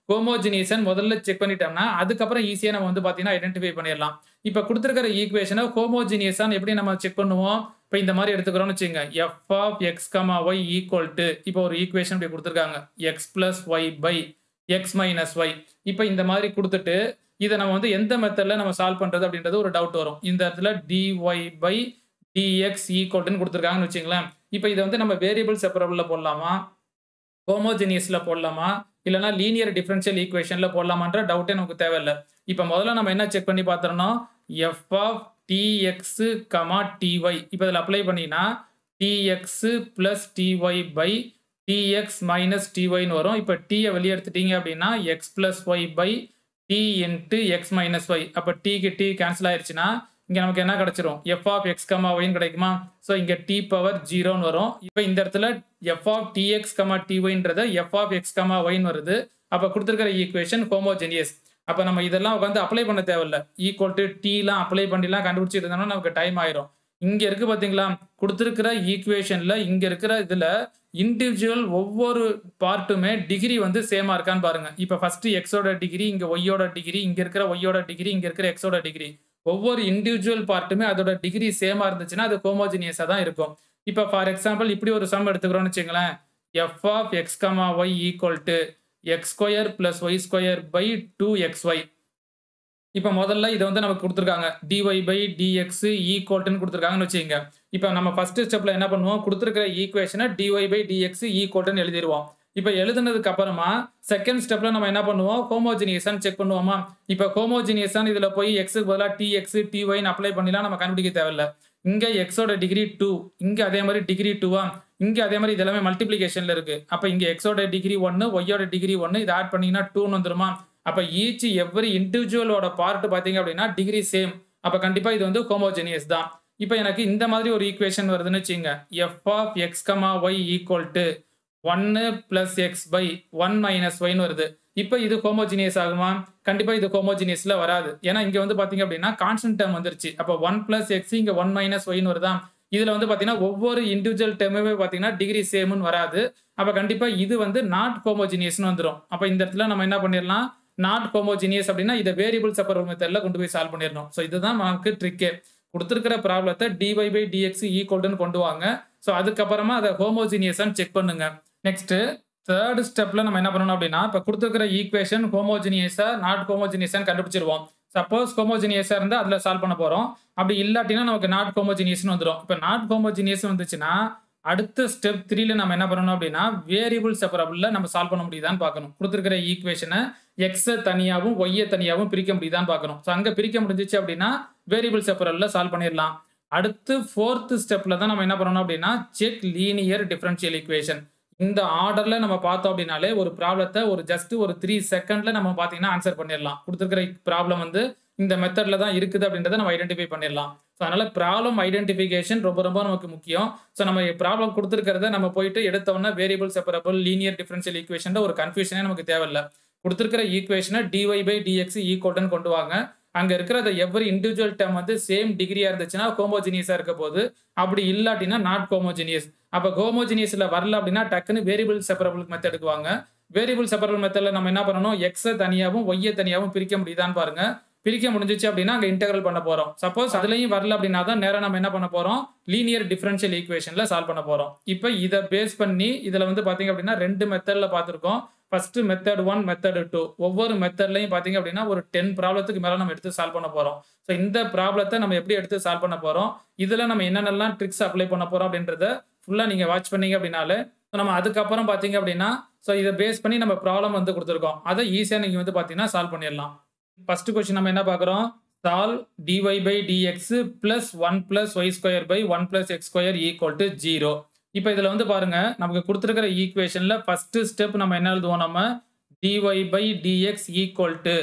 ஹோமோஜினியஸன் முதல்ல செக் பண்ணிட்டோம்னா அதுக்கப்புறம் ஈஸியா நம்ம வந்து பாத்தீங்கன்னா ஐடென்டிஃபை பண்ணிடலாம் இப்ப கொடுத்துருக்கிற ஈக்குவேஷனை ஹோமோஜினியஸான் எப்படி நம்ம செக் பண்ணுவோம் இப்போ இந்த மாதிரி எடுத்துக்கிறோம்னு வச்சுங்க f of x comma y equal to இப்போ ஒரு ஈக்குவேஷன் இப்படி கொடுத்துருக்காங்க x plus y by x minus y இப்போ இந்த மாதிரி கொடுத்துட்டு இதை நம்ம வந்து எந்த மெத்தடில் நம்ம சால்வ் பண்ணுறது அப்படின்றது ஒரு டவுட் வரும் இந்த இடத்துல டிஒய் பை டிஎக்ஸ் ஈக்குவல்ட்டுன்னு கொடுத்துருக்காங்கன்னு வச்சுங்களேன் இப்போ இதை வந்து நம்ம வேரியபிள் செப்பரபிளில் போடலாமா ஹோமோஜினியஸில் போடலாமா இல்லைனா லீனியர் டிஃபரன்ஷியல் ஈக்குவேஷனில் போடலாமான்ற டவுட்டே நமக்கு தேவையில்லை இப்போ முதல்ல நம்ம என்ன செக் பண்ணி பார்த்துறோம்னா f of dx comma dy இப்போ இதில் அப்ளை பண்ணினா dx plus dy by dx minus டிஒய்னு வரும் இப்போ டீயை வெளியே எடுத்துட்டீங்க அப்படின்னா x plus y by t into x minus y அப்போ டீக்கு டி கேன்சல் ஆயிடுச்சுன்னா இங்கே நமக்கு என்ன கிடைச்சிரும் எஃப் ஆஃப் எக்ஸ் கமா ஒய்னு கிடைக்குமா ஸோ இங்கே டி பவர் ஜீரோன்னு வரும் இப்போ இந்த இடத்துல எஃப் ஆஃப் டிஎக்ஸ் கமா டிஒய்ன்றத எஃப் ஆஃப் எக்ஸ் கமா ஒய்னு வருது அப்போ கொடுத்துருக்கிற ஈக்குவேஷன் ஹோமோஜெனியஸ் அப்போ நம்ம இதெல்லாம் உட்காந்து அப்ளை பண்ண தேவையில்ல ஈக்குவல் டு டீலாம் அப்ளை பண்ணிலாம் கண்டுபிடிச்சிட்டு இருந்தோம்னா நமக்கு டைம் ஆயிரும் இங்கே இருக்கு பார்த்தீங்களா கொடுத்துருக்கிற ஈக்குவேஷனில் இங்கே இருக்கிற இதில் இண்டிவிஜுவல் ஒவ்வொரு பார்ட்டுமே டிகிரி வந்து சேமாக இருக்கான்னு பாருங்க இப்போ ஃபர்ஸ்ட் எக்ஸோட டிகிரி இங்கே ஒய்யோட டிகிரி இங்கே இருக்கிற ஒய்யோட டிகிரி இங்கே இருக்கிற எக்ஸோட டிகிரி ஒவ்வொரு இண்டிவிஜுவல் பார்ட்டுமே அதோட டிகிரி சேமாக இருந்துச்சுன்னா அது ஹோமோஜினியஸாக தான் இருக்கும் இப்போ ஃபார் எக்ஸாம்பிள் இப்படி ஒரு சம் எடுத்துக்கிறோம்னு வச்சுங்களேன் f of x comma y equal to x square plus y square by two x y இப்போ முதல்ல இதை வந்து நமக்கு கொடுத்துருக்காங்க டிஒய் பை டிஎக்ஸ் ஈக்குவல்ட்டுன்னு கொடுத்துருக்காங்கன்னு வச்சுக்கோங்க இப்போ நம்ம ஃபர்ஸ்ட் ஸ்டெப்ல என்ன பண்ணுவோம் கொடுத்துருக்கிற ஈக்குவேஷனை டிஒய் பை டிஎக்ஸ் ஈக்குவல்ட்டுன்னு எழுதிடுவோம் இப்போ எழுதுனதுக்கு அப்புறமா செகண்ட் ஸ்டெப்ல நம்ம என்ன பண்ணுவோம் ஹோமோஜினியஸான் செக் பண்ணுவோமா இப்போ ஹோமோஜினியஸான் இதுல போய் எக்ஸுக்கு பதிலாக டி எக்ஸ் டி ஒய்னு அப்ளை பண்ணிலாம் நம்ம கண்டுபிடிக்க தேவையில்ல இங்க எக்ஸோட டிகிரி டூ இங்க அதே மாதிரி டிகிரி டூவா இங்க அதே மாதிரி இது எல்லாமே மல்டிபிளிகேஷன்ல இருக்கு அப்ப இங்க எக்ஸோட டிகிரி ஒன்னு ஒய்யோட டிகிரி ஒன்னு இதை ஆட் பண்ணீங்கன்னா டூன்னு வந்துருமா அப்ப ஈச் எவ்ரி இண்டிவிஜுவலோட பார்ட் பாத்தீங்க அப்படின்னா டிகிரி சேம் அப்ப கண்டிப்பா இது வந்து ஹோமோஜெனியஸ் தான் இப்போ எனக்கு இந்த மாதிரி ஒரு ஈக்குவேஷன் வருதுன்னு வச்சுங்க f of x comma y equal to ஒன்னு plus x by one minus ஒய்னு வருது இப்போ இது ஹோமோஜினியஸ் ஆகுமா கண்டிப்பா இது ஹோமோஜினியஸ்ல வராது ஏன்னா இங்க வந்து பாத்தீங்க அப்படின்னா கான்ஸ்டன்ட் டேர்ம் வந்துருச்சு அப்போ ஒன் பிளஸ் எக்ஸ் இங்க ஒன் மைனஸ் ஒய்னு வருதா இதுல வந்து பாத்தீங்கன்னா ஒவ்வொரு இண்டிவிஜுவல் டேர்முமே பாத்தீங்கன்னா டிகிரி சேம்னு வராது அப்ப கண்டிப்பா இது வந்து நாட் ஹோமோஜினியஸ்னு வந்துடும் அப்ப இந்த இடத்துல நம்ம என்ன பண்ணிடலாம் நாட் ஹோமோஜினியஸ் அப்படின்னா இதை வேரியபிள் செப்பரல் மெத்தட்ல கொண்டு போய் சால்வ் பண்ணிடணும் ஸோ இதுதான் நமக்கு ட்ரிக்கே கொடுத்துருக்கிற ப்ராப்ளத்தை டிஒய் பை டிஎக்ஸ் ஈக்குவல்னு கொண்டு வாங்க ஸோ அதுக்கப்புறமா அதை ஹோமோஜினியஸான்னு செக் பண்ணுங்க நெக்ஸ்ட் தேர்ட் ஸ்டெப்ல நம்ம என்ன பண்ணணும் அப்படின்னா இப்போ கொடுத்துருக்கிற ஈக்குவேஷன் ஹோமோஜினியஸா நாட் ஹோமோஜினியஸான்னு கண்டுபிடிச்சிருவோம் சப்போஸ் ஹோமோஜினியஸா இருந்தா அதுல சால்வ் பண்ண போறோம் அப்படி இல்லாட்டினா நமக்கு நாட் ஹோமோஜினியஸ்னு வந்துடும் இப்போ நாட் ஹோமோஜினியஸ் வந்துச்சுன்னா அடுத்த ஸ்டெப் த்ரீல நம்ம என்ன பண்ணணும் அப்படின்னா வேரியபிள் செப்பரபிள்ல நம்ம சால்வ் பண்ண முடியுதான்னு பார்க்கணும் கொடுத்துருக்கிற ஈக்குவேஷனை எக்ஸை தனியாகவும் ஒய்யை தனியாகவும் பிரிக்க முடியுதான்னு பார்க்கணும் ஸோ அங்கே பிரிக்க முடிஞ்சிச்சு அப்படின்னா வேரியபிள் செப்பரபிள்ல சால்வ் பண்ணிடலாம் அடுத்து ஃபோர்த் ஸ்டெப்ல தான் நம்ம என்ன பண்ணணும் அப்படின்னா செக் லீனியர் டிஃபரன்ஷியல் ஈக்குவேஷன் இந்த ஆர்டர்ல நம்ம பார்த்தோம் அப்படின்னாலே ஒரு ப்ராப்ளத்தை ஒரு ஜஸ்ட் ஒரு த்ரீ செகண்ட்ல நம்ம பார்த்தீங்கன்னா ஆன்சர் பண்ணிடலாம் கொடுத்துருக்கிற ப்ராப்ளம் வந்து இந்த மெத்தட்ல தான் இருக்குது அப்படின்றத நம்ம ஐடென்டிஃபை பண்ணிடலாம் ஸோ அதனால ப்ராப்ளம் ஐடென்டிஃபிகேஷன் ரொம்ப ரொம்ப நமக்கு முக்கியம் ஸோ நம்ம ப்ராப்ளம் கொடுத்துருக்கிறத நம்ம போயிட்டு எடுத்தோம்னா variable separable linear differential equation ஒரு கன்ஃபியூஷனே நமக்கு தேவையில்லை கொடுத்துருக்கிற ஈக்குவேஷனை டிஒய் பை டிஎக்ஸ் ஈக்குவல்டன் கொண்டு வாங்க அங்க இருக்கிற அந்த எவ்வரி இண்டிவிஜுவல் டேர்ம் வந்து சேம் டிகிரியா இருந்துச்சுன்னா ஹோமோஜினியஸா இருக்க போது அப்படி இல்லாட்டினா நாட் ஹோமோஜினியஸ் அப்ப ஹோமோஜினியஸ்ல வரல அப்படின்னா டக்குன்னு வேரியபிள் செப்பரபிள் மெத்தடுக்கு வாங்க வேரியபிள் செப்பரபிள் மெத்தட்ல நம்ம என்ன பண்ணணும் எக்ஸை தனியாகவும் ஒய்யை தனியாகவும் பிரிக்க முடியுதான்னு பாருங்க பிரிக்க முடிஞ்சிச்சு அப்படின்னா அங்க இன்டெகிரல் பண்ண போறோம் சப்போஸ் அதுலயும் வரல அப்படின்னா தான் நேரம் நம்ம என்ன பண்ண போறோம் லீனியர் டிஃபரன்ஷியல் ஈக்குவேஷன்ல சால்வ் பண்ண போறோம் இப்போ இதை பேஸ் பண்ணி இதுல வந்து பாத்தீங்க அப்படின்னா ரெண்டு மெத்தட்ல பார்த்துருக்கோம் first method one method two ஒவ்வொரு மெத்தட்லையும் பார்த்தீங்க அப்படின்னா ஒரு டென் ப்ராப்ளத்துக்கு மேலே நம்ம எடுத்து சால்வ் பண்ண போகிறோம் ஸோ இந்த ப்ராப்ளத்தை நம்ம எப்படி எடுத்து சால்வ் பண்ண போகிறோம் இதில் நம்ம என்னென்னலாம் ட்ரிக்ஸ் அப்ளை பண்ண போகிறோம் அப்படின்றத ஃபுல்லாக நீங்கள் வாட்ச் பண்ணீங்க அப்படின்னாலே நம்ம அதுக்கப்புறம் பார்த்தீங்க அப்படின்னா ஸோ இதை பேஸ் பண்ணி நம்ம ப்ராப்ளம் வந்து கொடுத்துருக்கோம் அதை ஈஸியாக நீங்கள் வந்து பார்த்தீங்கன்னா சால்வ் பண்ணிடலாம் ஃபர்ஸ்ட் கொஸ்டின் நம்ம என்ன பார்க்குறோம் solve dy by dx plus one plus y square by one plus x square equal to zero இப்போ இதில் வந்து பாருங்க நமக்கு கொடுத்துருக்கிற ஈக்குவேஷனில் ஃபர்ஸ்ட் ஸ்டெப் நம்ம என்ன எழுதுவோம் நம்ம dy by dx equal to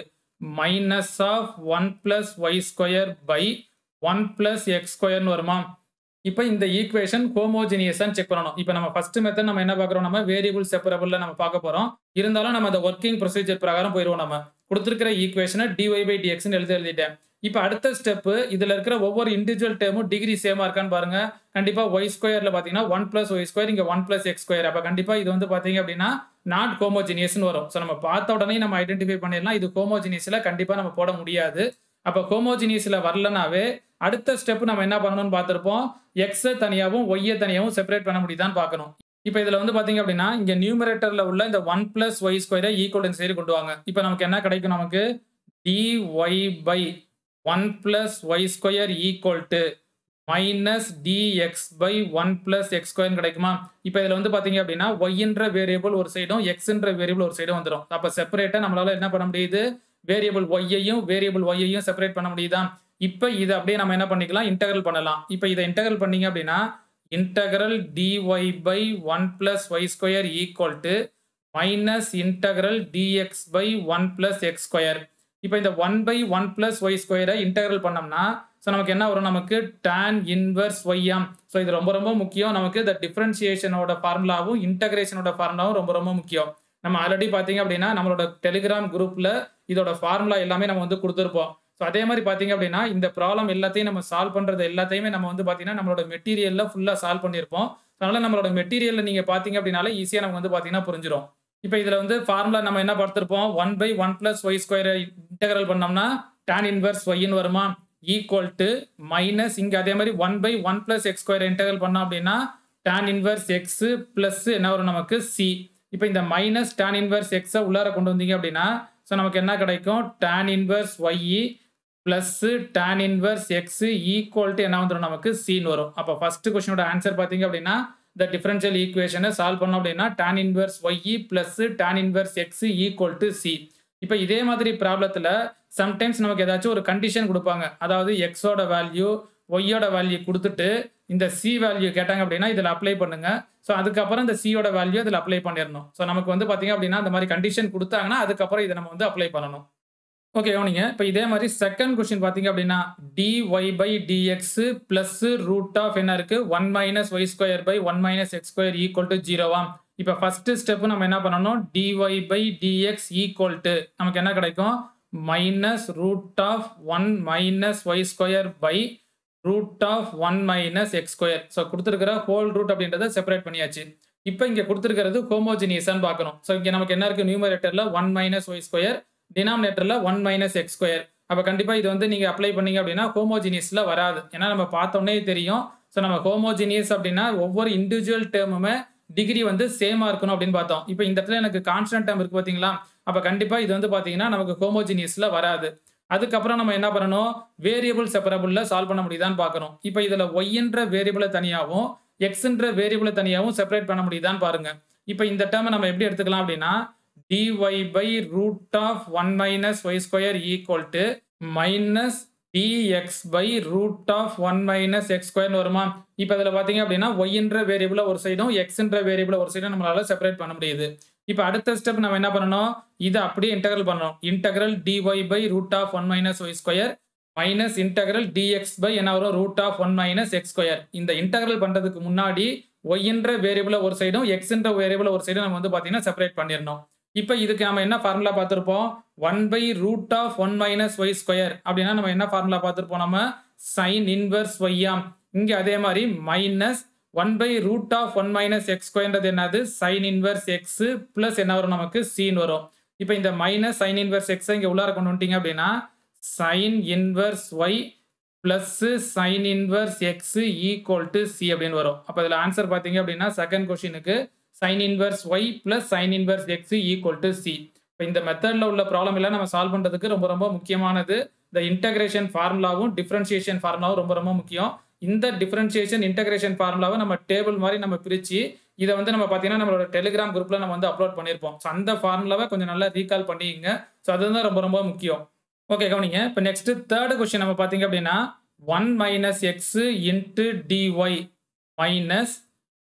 minus of one plus y square by one plus x ஸ்கொயர்னு வருமா இப்போ இந்த ஈக்குவேஷன் ஹோமோஜினியஸான்னு செக் பண்ணணும் இப்போ நம்ம ஃபர்ஸ்ட் மெத்தட் நம்ம என்ன பார்க்குறோம் நம்ம வேரியபிள் செப்பரபிள்ல நம்ம பார்க்க போகிறோம் இருந்தாலும் நம்ம அந்த ஒர்க்கிங் ப்ரொசீஜர் பிரகாரம் போயிடுவோம் நம்ம கொடுத்துருக்கிற ஈக்குவேஷனை டிஒய் பை டிஎக்ஸ்னு எழுதி எழுதிட்டேன் இப்ப அடுத்த ஸ்டெப் இதுல இருக்கிற ஒவ்வொரு இண்டிவிஜுவல் டேர்மும் டிகிரி சேமா இருக்கான்னு பாருங்க கண்டிப்பா ஒய் ஸ்கொயர்ல பாத்தீங்கன்னா ஒன் பிளஸ் ஒய் ஸ்கொயர் இங்க ஒன் பிளஸ் எக்ஸ் ஸ்கொயர் அப்ப கண்டிப்பா இது வந்து பாத்தீங்க அப்படின்னா நாட் ஹோமோஜினியஸ்னு வரும் ஸோ நம்ம பார்த்த உடனே நம்ம ஐடென்டிஃபை பண்ணிடலாம் இது ஹோமோஜினியஸ்ல கண்டிப்பா நம்ம போட முடியாது அப்ப ஹோமோஜினியஸ்ல வரலனாவே அடுத்த ஸ்டெப் நம்ம என்ன பண்ணணும்னு பார்த்திருப்போம் எக்ஸ் தனியாவும் ஒய்யை தனியாவும் செப்பரேட் பண்ண முடியுதான்னு பார்க்கணும் இப்போ இதுல வந்து பாத்தீங்க அப்படின்னா இங்க நியூமரேட்டர்ல உள்ள இந்த ஒன் பிளஸ் ஒய் ஸ்கொயரை ஈக்குவல் சைடு கொண்டு வாங்க இப்போ நமக்கு என்ன கிடைக்கும் நமக்கு dy by one plus y square equal to minus dx by one plus x square கிடைக்குமா இப்போ இதில் வந்து பார்த்தீங்க அப்படின்னா ஒய்ன்ற வேரியபிள் ஒரு சைடும் எக்ஸ்ன்ற வேரியபிள் ஒரு சைடும் வந்துடும் அப்போ செப்பரேட்டாக நம்மளால என்ன பண்ண முடியுது வேரியபிள் ஒய்யையும் வேரியபிள் ஒய்யையும் செப்பரேட் பண்ண முடியுதா இப்போ இதை அப்படியே நம்ம என்ன பண்ணிக்கலாம் இன்டெகிரல் பண்ணலாம் இப்போ இதை இன்டெகிரல் பண்ணீங்க அப்படின்னா integral dy by one plus y square equal to minus integral dx by one plus x square இப்போ இந்த one by one plus y ஸ்கொயரை இன்டெகிரல் பண்ணோம்னா ஸோ நமக்கு என்ன வரும் நமக்கு tan இன்வர்ஸ் ஒய்யாம் ஸோ இது ரொம்ப ரொம்ப முக்கியம் நமக்கு இந்த டிஃப்ரென்சியேஷனோட ஃபார்முலாவும் இன்டகிரேஷனோட ஃபார்முலாவும் ரொம்ப ரொம்ப முக்கியம் நம்ம ஆல்ரெடி பார்த்தீங்க அப்படின்னா நம்மளோட டெலிகிராம் குரூப்ல இதோட ஃபார்முலா எல்லாமே நம்ம வந்து கொடுத்துருப்போம் ஸோ அதே மாதிரி பார்த்தீங்க அப்படின்னா இந்த ப்ராப்ளம் எல்லாத்தையும் நம்ம சால்வ் பண்ணுறது எல்லாத்தையுமே நம்ம வந்து பார்த்தீங்கன்னா நம்மளோட மெட்டீரியலில் ஃபுல்லாக சால்வ் பண்ணியிருப்போம் அதனால நம்மளோட மெட்டீரியலில் நீங்கள் பார்த்தீங்க அப்படின்னாலே ஈஸியாக நமக்கு வந்து பார்த்தீங்கன்னா புரிஞ்சிடும் இப்போ இதில் வந்து ஃபார்முலா நம்ம என்ன பார்த்துருப்போம் one by one plus y ஸ்கொயரை இன்டெகிரல் பண்ணோம்னா tan இன்வர்ஸ் ஒய்ன்னு வருமா ஈக்குவல் டு மைனஸ் இங்கே அதே மாதிரி one by one plus x square integral பண்ணோம் அப்படின்னா tan இன்வர்ஸ் எக்ஸ் பிளஸ் என்ன வரும் நமக்கு சி இப்போ இந்த மைனஸ் tan இன்வர்ஸ் எக்ஸை உள்ளார கொண்டு வந்தீங்க அப்படின்னா ஸோ நமக்கு என்ன கிடைக்கும் tan inverse y plus tan inverse x equal to என்ன வந்துடும் நமக்கு சின்னு வரும் அப்போ ஃபர்ஸ்ட் கொஸ்டினோட ஆன்சர் பார்த்தீங்க அப்படின்னா இந்த டிஃபரன்ஷியல் ஈக்குவேஷனை சால்வ் பண்ணோம் அப்படின்னா tan inverse y plus tan inverse x equal to C இப்போ இதே மாதிரி ப்ராப்ளத்தில் சம்டைம்ஸ் நமக்கு ஏதாச்சும் ஒரு கண்டிஷன் கொடுப்பாங்க அதாவது எக்ஸோட வேல்யூ ஒய்யோட வேல்யூ கொடுத்துட்டு இந்த சி வேல்யூ கேட்டாங்க அப்படின்னா இதில் அப்ளை பண்ணுங்க ஸோ அதுக்கப்புறம் இந்த சியோட வேல்யூ இதில் அப்ளை பண்ணிடணும் ஸோ நமக்கு வந்து பார்த்தீங்க அப்படின்னா அந்த மாதிரி கண்டிஷன் கொடுத்தாங்கன்னா அதுக்கப்புறம் இதை நம்ம வந்து அப்ளை பண்ணணும் ஓகே கவனிங்க இப்போ இதே மாதிரி செகண்ட் கொஸ்டின் பார்த்தீங்க அப்படின்னா dy by dx plus root of என்ன இருக்கு one minus y square by one minus x square equal to ஜீரோவாம் இப்போ ஃபர்ஸ்ட் ஸ்டெப் நம்ம என்ன பண்ணணும் dy by dx equal to நமக்கு என்ன கிடைக்கும் minus root of one minus y square by root of one minus x square so கொடுத்துருக்கிற whole root அப்படின்றத செப்பரேட் பண்ணியாச்சு இப்போ இங்கே கொடுத்துருக்கிறது ஹோமோஜினியஸான்னு பார்க்கணும் ஸோ இங்கே நமக்கு என்ன இருக்கு நியூமரேட்டரில் ஒன் மைனஸ் ஒய் ஸ்கொயர் டினாமினேட்டரில் ஒன் மைனஸ் எக்ஸ் ஸ்கொயர் அப்போ கண்டிப்பாக இது வந்து நீங்கள் அப்ளை பண்ணீங்க அப்படின்னா ஹோமோஜினியஸில் வராது ஏன்னா நம்ம பார்த்தோன்னே தெரியும் ஸோ நம்ம ஹோமோஜினியஸ் அப்படின்னா ஒவ்வொரு இண்டிவிஜுவல் டேர்முமே டிகிரி வந்து சேமா இருக்கணும் அப்படின்னு பார்த்தோம் இப்போ இந்த இடத்துல எனக்கு கான்ஸ்டன்ட் டேர்ம் இருக்கு பார்த்தீங்களா அப்போ கண்டிப்பாக இது வந்து பார்த்தீங்கன்னா நமக்கு ஹோமோஜினியஸில் வராது அதுக்கப்புறம் நம்ம என்ன பண்ணணும் வேரியபிள் செப்பரபிளில் சால்வ் பண்ண முடியுதான்னு பார்க்கணும் இப்போ இதில் ஒய்ன்ற வேரியபிளை தனியாகவும் எக்ஸ்ன்ற வேரியபிளை தனியாகவும் செப்பரேட் பண்ண முடியுதான்னு பாருங்க இப்போ இந்த டேர்மை நம்ம எப்படி எடுத்துக்கலாம் அப்படின்னா dy by root of 1 minus y square equal to minus dx by root of 1 minus x square வருமா இப்போ இதில் பார்த்தீங்க அப்படின்னா ஒய்ன்ற வேரியபிளை ஒரு சைடும் எக்ஸ்ன்ற வேரியபிளை ஒரு சைடும் நம்மளால செப்பரேட் பண்ண முடியுது இப்போ அடுத்த ஸ்டெப் நம்ம என்ன பண்ணணும் இதை அப்படியே இன்டெகிரல் பண்ணணும் integral dy by root of 1 minus y square minus integral dx by என்ன வரும் root of one minus x square இந்த இன்டெகிரல் பண்ணுறதுக்கு முன்னாடி ஒய்ன்ற வேரியபிளை ஒரு சைடும் எக்ஸ்ன்ற வேரியபிளை ஒரு சைடும் நம்ம வந்து பார்த்தீங்கன்னா செப்பரேட் பண்ணிடணும் இப்போ இதுக்கு நம்ம என்ன ஃபார்முலா பார்த்துருப்போம் one by root of one minus y square அப்படின்னா நம்ம என்ன ஃபார்முலா பார்த்துருப்போம் நம்ம சைன் இன்வெர்ஸ் ஒய்யாம் இங்கே அதே மாதிரி minus one by root of one minus x ஸ்கொயர்ன்றது என்னது சைன் இன்வெர்ஸ் எக்ஸ் ப்ளஸ் என்ன வரும் நமக்கு சீன் வரும் இப்போ இந்த மைனஸ் சைன் இன்வெர்ஸ் எக்ஸை இங்கே உள்ளார கொண்டு வந்துட்டீங்க அப்படின்னா sine inverse y plus sine inverse x equal to c அப்படின்னு வரும் அப்போ இதில் ஆன்சர் பார்த்தீங்க அப்படின்னா செகண்ட் கொஸ்டினுக்கு sine inverse y plus sine inverse x equal to C இப்போ இந்த மெத்தடில் உள்ள ப்ராப்ளம் எல்லாம் நம்ம சால்வ் பண்ணுறதுக்கு ரொம்ப ரொம்ப முக்கியமானது இந்த இன்டகிரேஷன் ஃபார்முலாவும் டிஃப்ரென்ஷியேஷன் ஃபார்முலாவும் ரொம்ப ரொம்ப முக்கியம் இந்த டிஃப்ரென்ஷியேஷன் இன்டகிரேஷன் ஃபார்முலாவை நம்ம டேபிள் மாதிரி நம்ம பிரித்து இதை வந்து நம்ம பார்த்தீங்கன்னா நம்மளோட டெலிகிராம் குரூப்பில் நம்ம வந்து அப்லோட் பண்ணியிருப்போம் ஸோ அந்த ஃபார்முலாவை கொஞ்சம் நல்லா ரீகால் பண்ணிக்கங்க ஸோ அதுதான் ரொம்ப ரொம்ப முக்கியம் ஓகே கவனிங்க இப்போ நெக்ஸ்ட் தேர்ட் கொஸ்டின் நம்ம பார்த்தீங்க அப்படின்னா one minus x into dy minus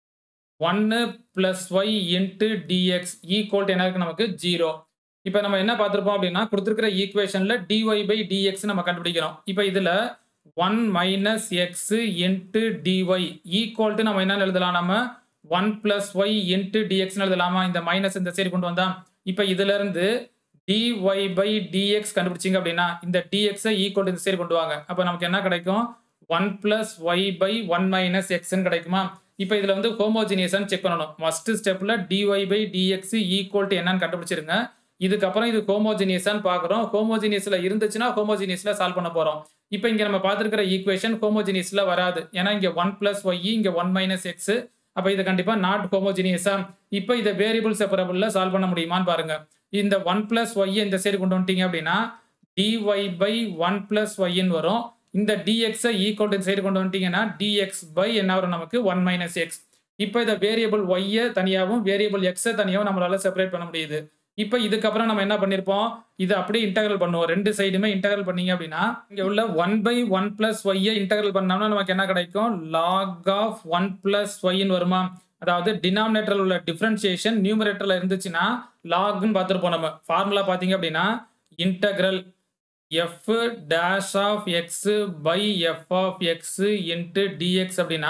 ஒன்று plus y into dx equal என்ன இருக்கு நமக்கு ஜீரோ இப்போ நம்ம என்ன பார்த்துருப்போம் அப்படின்னா கொடுத்துருக்கிற ஈக்குவேஷனில் டிஒய் பை டிஎக்ஸ் நம்ம கண்டுபிடிக்கிறோம் இப்போ இதில் one minus x into dy equal நம்ம என்ன எழுதலாம் நம்ம ஒன் ப்ளஸ் ஒய் இன்ட்டு டிஎக்ஸ்னு எழுதலாமா இந்த மைனஸ் இந்த சைடு கொண்டு வந்தா இப்போ இதுல இருந்து dy பை dx கண்டுபிடிச்சீங்க அப்படின்னா இந்த dx ஈக்குவல் இந்த சைடு கொண்டு வாங்க அப்ப நமக்கு என்ன கிடைக்கும் one plus y by one minus எக்ஸ்ன்னு கிடைக்குமா இப்போ இதுல வந்து ஹோமோஜினியஸான்னு செக் பண்ணணும் ஃபர்ஸ்ட் ஸ்டெப்ல dy by dx equal to என்னன்னு கண்டுபிடிச்சிருங்க இதுக்கப்புறம் இது ஹோமோஜினியஸான்னு பார்க்குறோம் ஹோமோஜினியஸ்ல இருந்துச்சுன்னா ஹோமோஜினியஸ்ல சால்வ் பண்ண போறோம் இப்போ இங்க நம்ம பார்த்துருக்கிற ஈக்குவேஷன் ஹோமோஜினியஸ்ல வராது ஏன்னா இங்க ஒன் பிளஸ் ஒய் இங்க ஒன் மைனஸ் எக்ஸ் அப்போ இது கண்டிப்பா நாட் ஹோமோஜினியஸா இப்போ இதை வேரியபிள் செப்பரபிள்ல சால்வ் பண்ண முடியுமான்னு பாருங்க இந்த ஒன் பிளஸ் ஒய் இந்த சைடு கொண்டு வந்துட்டீங்க அப்படின்னா dy பை ஒன் பிளஸ் ஒய்ன்னு வரும் இந்த dx ஈக்குவல் டு சைடு கொண்டு வந்துட்டீங்கன்னா dx பை என்ன வரும் நமக்கு ஒன் மைனஸ் எக்ஸ் இப்போ இதை வேரியபிள் ஒய்யை தனியாகவும் வேரியபிள் எக்ஸை தனியாகவும் நம்மளால செப்பரேட் பண்ண முடியுது இப்போ இதுக்கப்புறம் நம்ம என்ன பண்ணியிருப்போம் இது அப்படியே இன்டெகிரல் பண்ணுவோம் ரெண்டு சைடுமே இன்டெகிரல் பண்ணீங்க அப்படின்னா இங்க உள்ள ஒன் பை ஒன் பிளஸ் ஒய்யை இன்டெகிரல் பண்ணோம்னா நமக்கு என்ன கிடைக்கும் லாக் ஆஃப் ஒன் பிளஸ் ஒய்ன்னு வருமா அதாவது டினாமினேட்டரில் உள்ள டிஃபரன்சியேஷன் நியூமரேட்டரில் இருந்துச்சுன்னா லாக்னு பார்த்துருப்போம் நம்ம ஃபார்முலா பார்த்தீங்க அப்படின்னா integral f dash of x by f of x into d x அப்படின்னா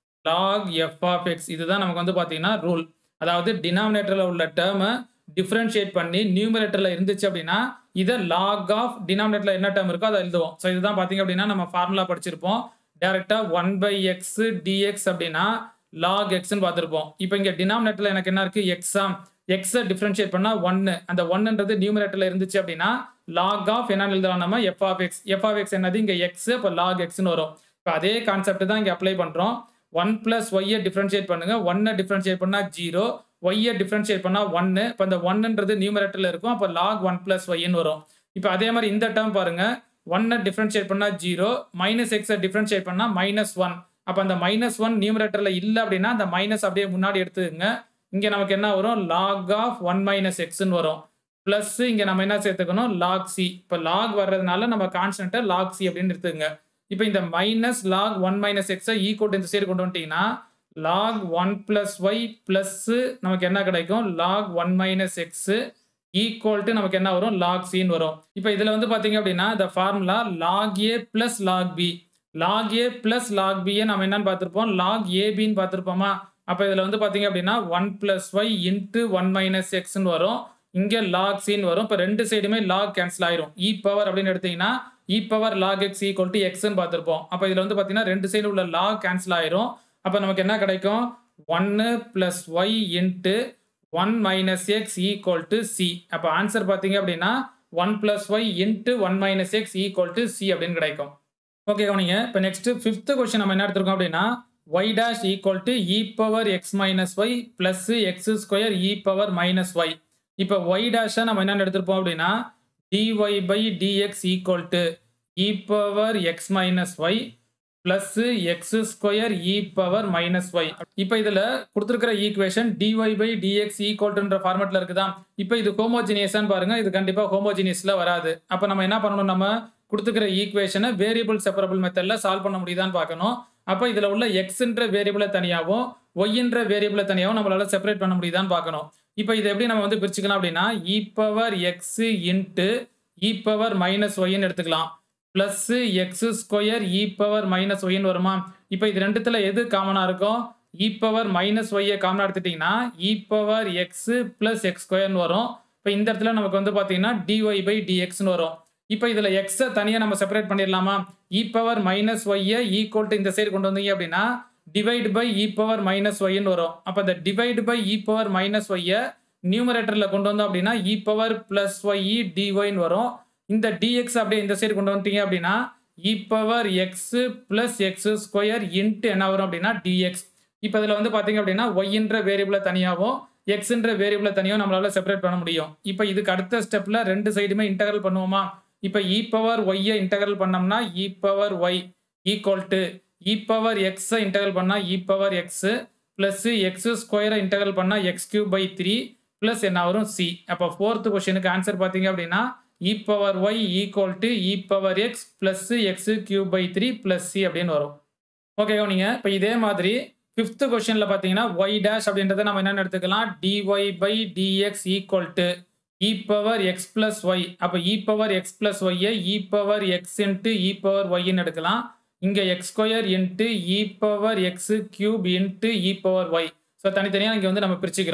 லாக் எஃப் ஆஃப் எக்ஸ் இதுதான் நமக்கு வந்து பார்த்தீங்கன்னா ரூல் அதாவது டினாமினேட்டரில் உள்ள டேர்மை டிஃப்ரென்ஷியேட் பண்ணி நியூமரேட்டரில் இருந்துச்சு அப்படின்னா இதை லாக் ஆஃப் டினாமினேட்டரில் என்ன டேர்ம் இருக்கோ அதை எழுதுவோம் ஸோ இதுதான் பார்த்தீங்க அப்படின்னா நம்ம ஃபார்முலா படிச்சிருப்போம் டேரெக்டாக ஒன் பை எக்ஸ் டிஎக்ஸ் அப்படின்னா லாக் எக்ஸ்ன்னு பார்த்துருப்போம் இப்போ இங்கே டினாமினேட்டரில் எனக்கு என்ன இருக்குது எக்ஸா எக்ஸை டிஃப்ரென்ஷியேட் பண்ணால் ஒன்று அந்த ஒன்னுன்றது நியூமரேட்டரில் இருந்துச்சு அப்படின்னா லாக் ஆஃப் என்னன்னு எழுதலாம் நம்ம f of x f of x என்னது இங்கே எக்ஸ் இப்போ லாக் எக்ஸ்னு வரும் இப்போ அதே கான்செப்ட் தான் இங்கே அப்ளை பண்ணுறோம் ஒன் பிளஸ் ஒய்யை டிஃப்ரென்ஷியேட் பண்ணுங்க ஒன்னை டிஃப்ரென்ஷியேட் பண்ணால் ஜீரோ ஒய்யை டிஃப்ரென்ஷியேட் பண்ணால் ஒன்று இப்போ இந்த ஒன்னுன்றது நியூமரேட்டரில் இருக்கும் அப்போ லாக் ஒன் பிளஸ் ஒய்ன்னு வரும் இப்போ அதே மாதிரி இந்த டேர்ம் பாருங்க ஒன்னை டிஃப்ரென்ஷியேட் பண்ணால் ஜீரோ மைனஸ் எக்ஸை டிஃப்ரென்ஷியேட் பண்ணால் மைனஸ் ஒன் அப்போ அந்த மைனஸ் ஒன் நியூமரேட்டரில் இல்லை அப்படின்னா அந்த மைனஸ் அப்படியே முன்னாடி எடுத்துக்கங்க இங்கே நமக்கு என்ன வரும் லாக் ஆஃப் ஒன் மைனஸ் எக்ஸ்ன்னு வரும் ப்ளஸ் இங்கே நம்ம என்ன சேர்த்துக்கணும் லாக் சி இப்போ லாக் வர்றதுனால நம்ம கான்ஸ்டன்ட்டை லாக் சி அப்படின்னு எடுத்துக்கங்க இப்போ இந்த மைனஸ் லாக் ஒன் மைனஸ் எக்ஸை ஈக்குவல் இந்த சைடு கொண்டு வந்துட்டீங்கன்னா log one plus y plus நமக்கு என்ன கிடைக்கும் log one minus x equal to நமக்கு என்ன வரும் லாக் சின்னு வரும் இப்போ இதில் வந்து பார்த்தீங்க அப்படின்னா இந்த formula log a plus log b log a plus log பியை நம்ம என்னன்னு பார்த்துருப்போம் லாக் ஏபின்னு பார்த்துருப்போமா அப்போ இதில் வந்து பார்த்தீங்க அப்படின்னா one plus y into one minus எக்ஸ்ன்னு வரும் இங்கே லாக் சின்னு வரும் இப்போ ரெண்டு சைடுமே லாக் கேன்சல் ஆயிரும் இ பவர் அப்படின்னு எடுத்தீங்கன்னா e power log x equal to எக்ஸ்ன்னு பார்த்துருப்போம் அப்போ இதில் வந்து பார்த்தீங்கன்னா ரெண்டு சைடு உள்ள லாக் கேன்சல் ஆயிரும் அப்போ நமக்கு என்ன கிடைக்கும் ஒன்று plus y into one minus x equal to c அப்போ ஆன்சர் பார்த்தீங்க அப்படின்னா one plus y into one minus x equal to c அப்படின்னு கிடைக்கும் ஓகே கவனிங்க இப்போ நெக்ஸ்ட் ஃபிஃப்த் கொஸ்டின் நம்ம என்ன எடுத்திருக்கோம் அப்படின்னா y dash equal to e power x minus y plus x square e power minus y இப்போ ஒய் டேஷை நம்ம என்னென்னு எடுத்திருப்போம் அப்படின்னா dy by dx equal to e power x minus y plus x square e power minus y இப்போ இதில் கொடுத்துருக்கிற equation d y by d x ஈக்குவல்ன்ற ஃபார்மெட்டில் இருக்குதா இப்போ இது ஹோமோஜினியஸான்னு பாருங்க இது கண்டிப்பாக ஹோமோஜினியஸில் வராது அப்போ நம்ம என்ன பண்ணணும் நம்ம கொடுத்துக்கிற ஈக்குவேஷனை வேரியபிள் செப்பரபிள் மெத்தடில் சால்வ் பண்ண முடியுதான்னு பார்க்கணும் அப்போ இதில் உள்ள எக்ஸ்ன்ற வேரியபிளை தனியாகவும் ஒய்ன்ற வேரியபிளை தனியாகவும் நம்மளால செப்பரேட் பண்ண முடியுதான்னு பார்க்கணும் இப்போ இதை எப்படி நம்ம வந்து பிரிச்சுக்கலாம் அப்படின்னா e power x into e power minus ஒய்ன்னு எடுத்துக்கலாம் plus x square e power minus ஒய்ன்னு வருமா இப்போ இது ரெண்டுத்துல எது காமனாக இருக்கும் இ பவர் மைனஸ் ஒய்யை காமனாக எடுத்துட்டிங்கன்னா e power x plus x ஸ்கொயர்னு வரும் இப்போ இந்த இடத்துல நமக்கு வந்து பார்த்தீங்கன்னா டிஒய் பை டிஎக்ஸ்னு வரும் இப்போ இதில் எக்ஸை தனியாக நம்ம செப்பரேட் பண்ணிடலாமா இ பவர் மைனஸ் ஒய்யை ஈக்குவல் டு இந்த சைடு கொண்டு வந்தீங்க அப்படின்னா divide by e power minus ஒய்ன்னு வரும் அப்போ இந்த divide by e power minus ஒய்யை நியூமரேட்டரில் கொண்டு வந்தோம் அப்படின்னா இ பவர் பிளஸ் ஒய் டிஒய்ன்னு வரும் இந்த டிஎக்ஸ் அப்படியே இந்த சைடு கொண்டு வந்துட்டீங்க அப்படின்னா e power x plus x square into என்ன வரும் அப்படின்னா டிஎக்ஸ் இப்போ இதில் வந்து பார்த்தீங்க அப்படின்னா ஒய்ன்ற வேரியபிளை தனியாகவும் எக்ஸ்ன்ற வேரியபிளை தனியாகவும் நம்மளால செப்பரேட் பண்ண முடியும் இப்போ இதுக்கு அடுத்த ஸ்டெப்பில் ரெண்டு சைடுமே இன்டகரல் பண்ணுவோமா இப்போ இ பவர் ஒய்யை இன்டகரல் பண்ணோம்னா e power y equal to e power எக்ஸை இன்டகரல் பண்ணால் e power x plus x ஸ்கொயரை இன்டகரல் பண்ணால் x cube by three plus என்ன வரும் சி அப்போ ஃபோர்த்து கொஸ்டினுக்கு ஆன்சர் பார்த்தீங்க அப்படின்னா e power y equal to e power x plus x cube by three plus c அப்படின்னு வரும் ஓகே நீங்கள் இப்போ இதே மாதிரி ஃபிஃப்த் கொஸ்டினில் பார்த்தீங்கன்னா ஒய் டேஷ் அப்படின்றத நம்ம என்னென்னு எடுத்துக்கலாம் d y by dx equal to e power x plus y அப்போ இ பவர் எக்ஸ் பிளஸ் ஒய்யை e power x into e power ஒய்ன்னு எடுக்கலாம் இங்கே x square into e power x cube into e power y so தனித்தனியாக இங்கே வந்து நம்ம பிரிச்சுக்கிறோம்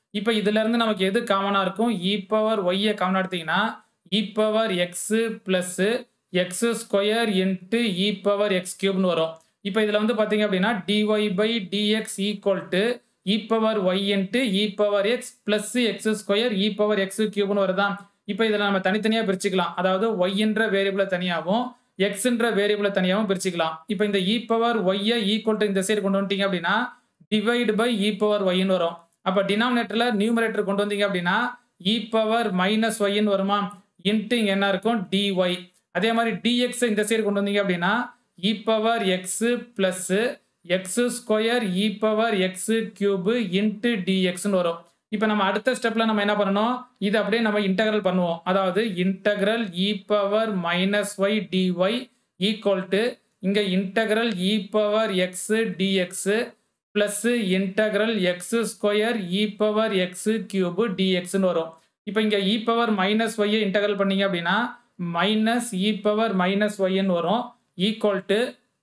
இப்போ இதுல இருந்து நமக்கு எது காமனா இருக்கும் இ பவர் ஒய்யை காமனா எடுத்தீங்கன்னா e power x plus x square into e power x கியூப்னு வரும் இப்போ இதில் வந்து பார்த்தீங்க அப்படின்னா dy by dx equal to e power y into e power x plus x square e power x கியூப்னு வருதா இப்போ இதில் நம்ம தனித்தனியாக பிரிச்சுக்கலாம் அதாவது ஒய்ன்ற வேரியபிளை தனியாகவும் எக்ஸ்ன்ற வேரியபிளை தனியாகவும் பிரிச்சுக்கலாம் இப்போ இந்த இ பவர் ஒய்யை ஈக்குவல் டு இந்த சைடு கொண்டு வந்துட்டீங்க அப்படின்னா டிவைடு பை இ பவர் ஒய்ன்னு வரும் அப்போ டினாமினேட்டரில் நியூமரேட்டர் கொண்டு வந்தீங்க அப்படின்னா இ பவர் மைனஸ் ஒய்ன்னு வருமா இன்ட்டு இங்கே என்ன இருக்கும் டிஒய் அதே மாதிரி டிஎக்ஸ் இந்த சைடு கொண்டு வந்தீங்க அப்படின்னா e power x plus x square e power x cube into டிஎக்ஸ்னு வரும் இப்போ நம்ம அடுத்த ஸ்டெப்ல நம்ம என்ன பண்ணணும் இது அப்படியே நம்ம இன்டகிரல் பண்ணுவோம் அதாவது integral e power minus y dy equal to இங்கே integral e power x d x plus integral x square e power x cube டிஎக்ஸ்னு வரும் இப்போ இங்கே இ பவர் மைனஸ் ஒய்யை இன்டகிரல் பண்ணீங்க அப்படின்னா மைனஸ் இ பவர் மைனஸ் ஒய்ன்னு வரும் ஈக்குவல் டு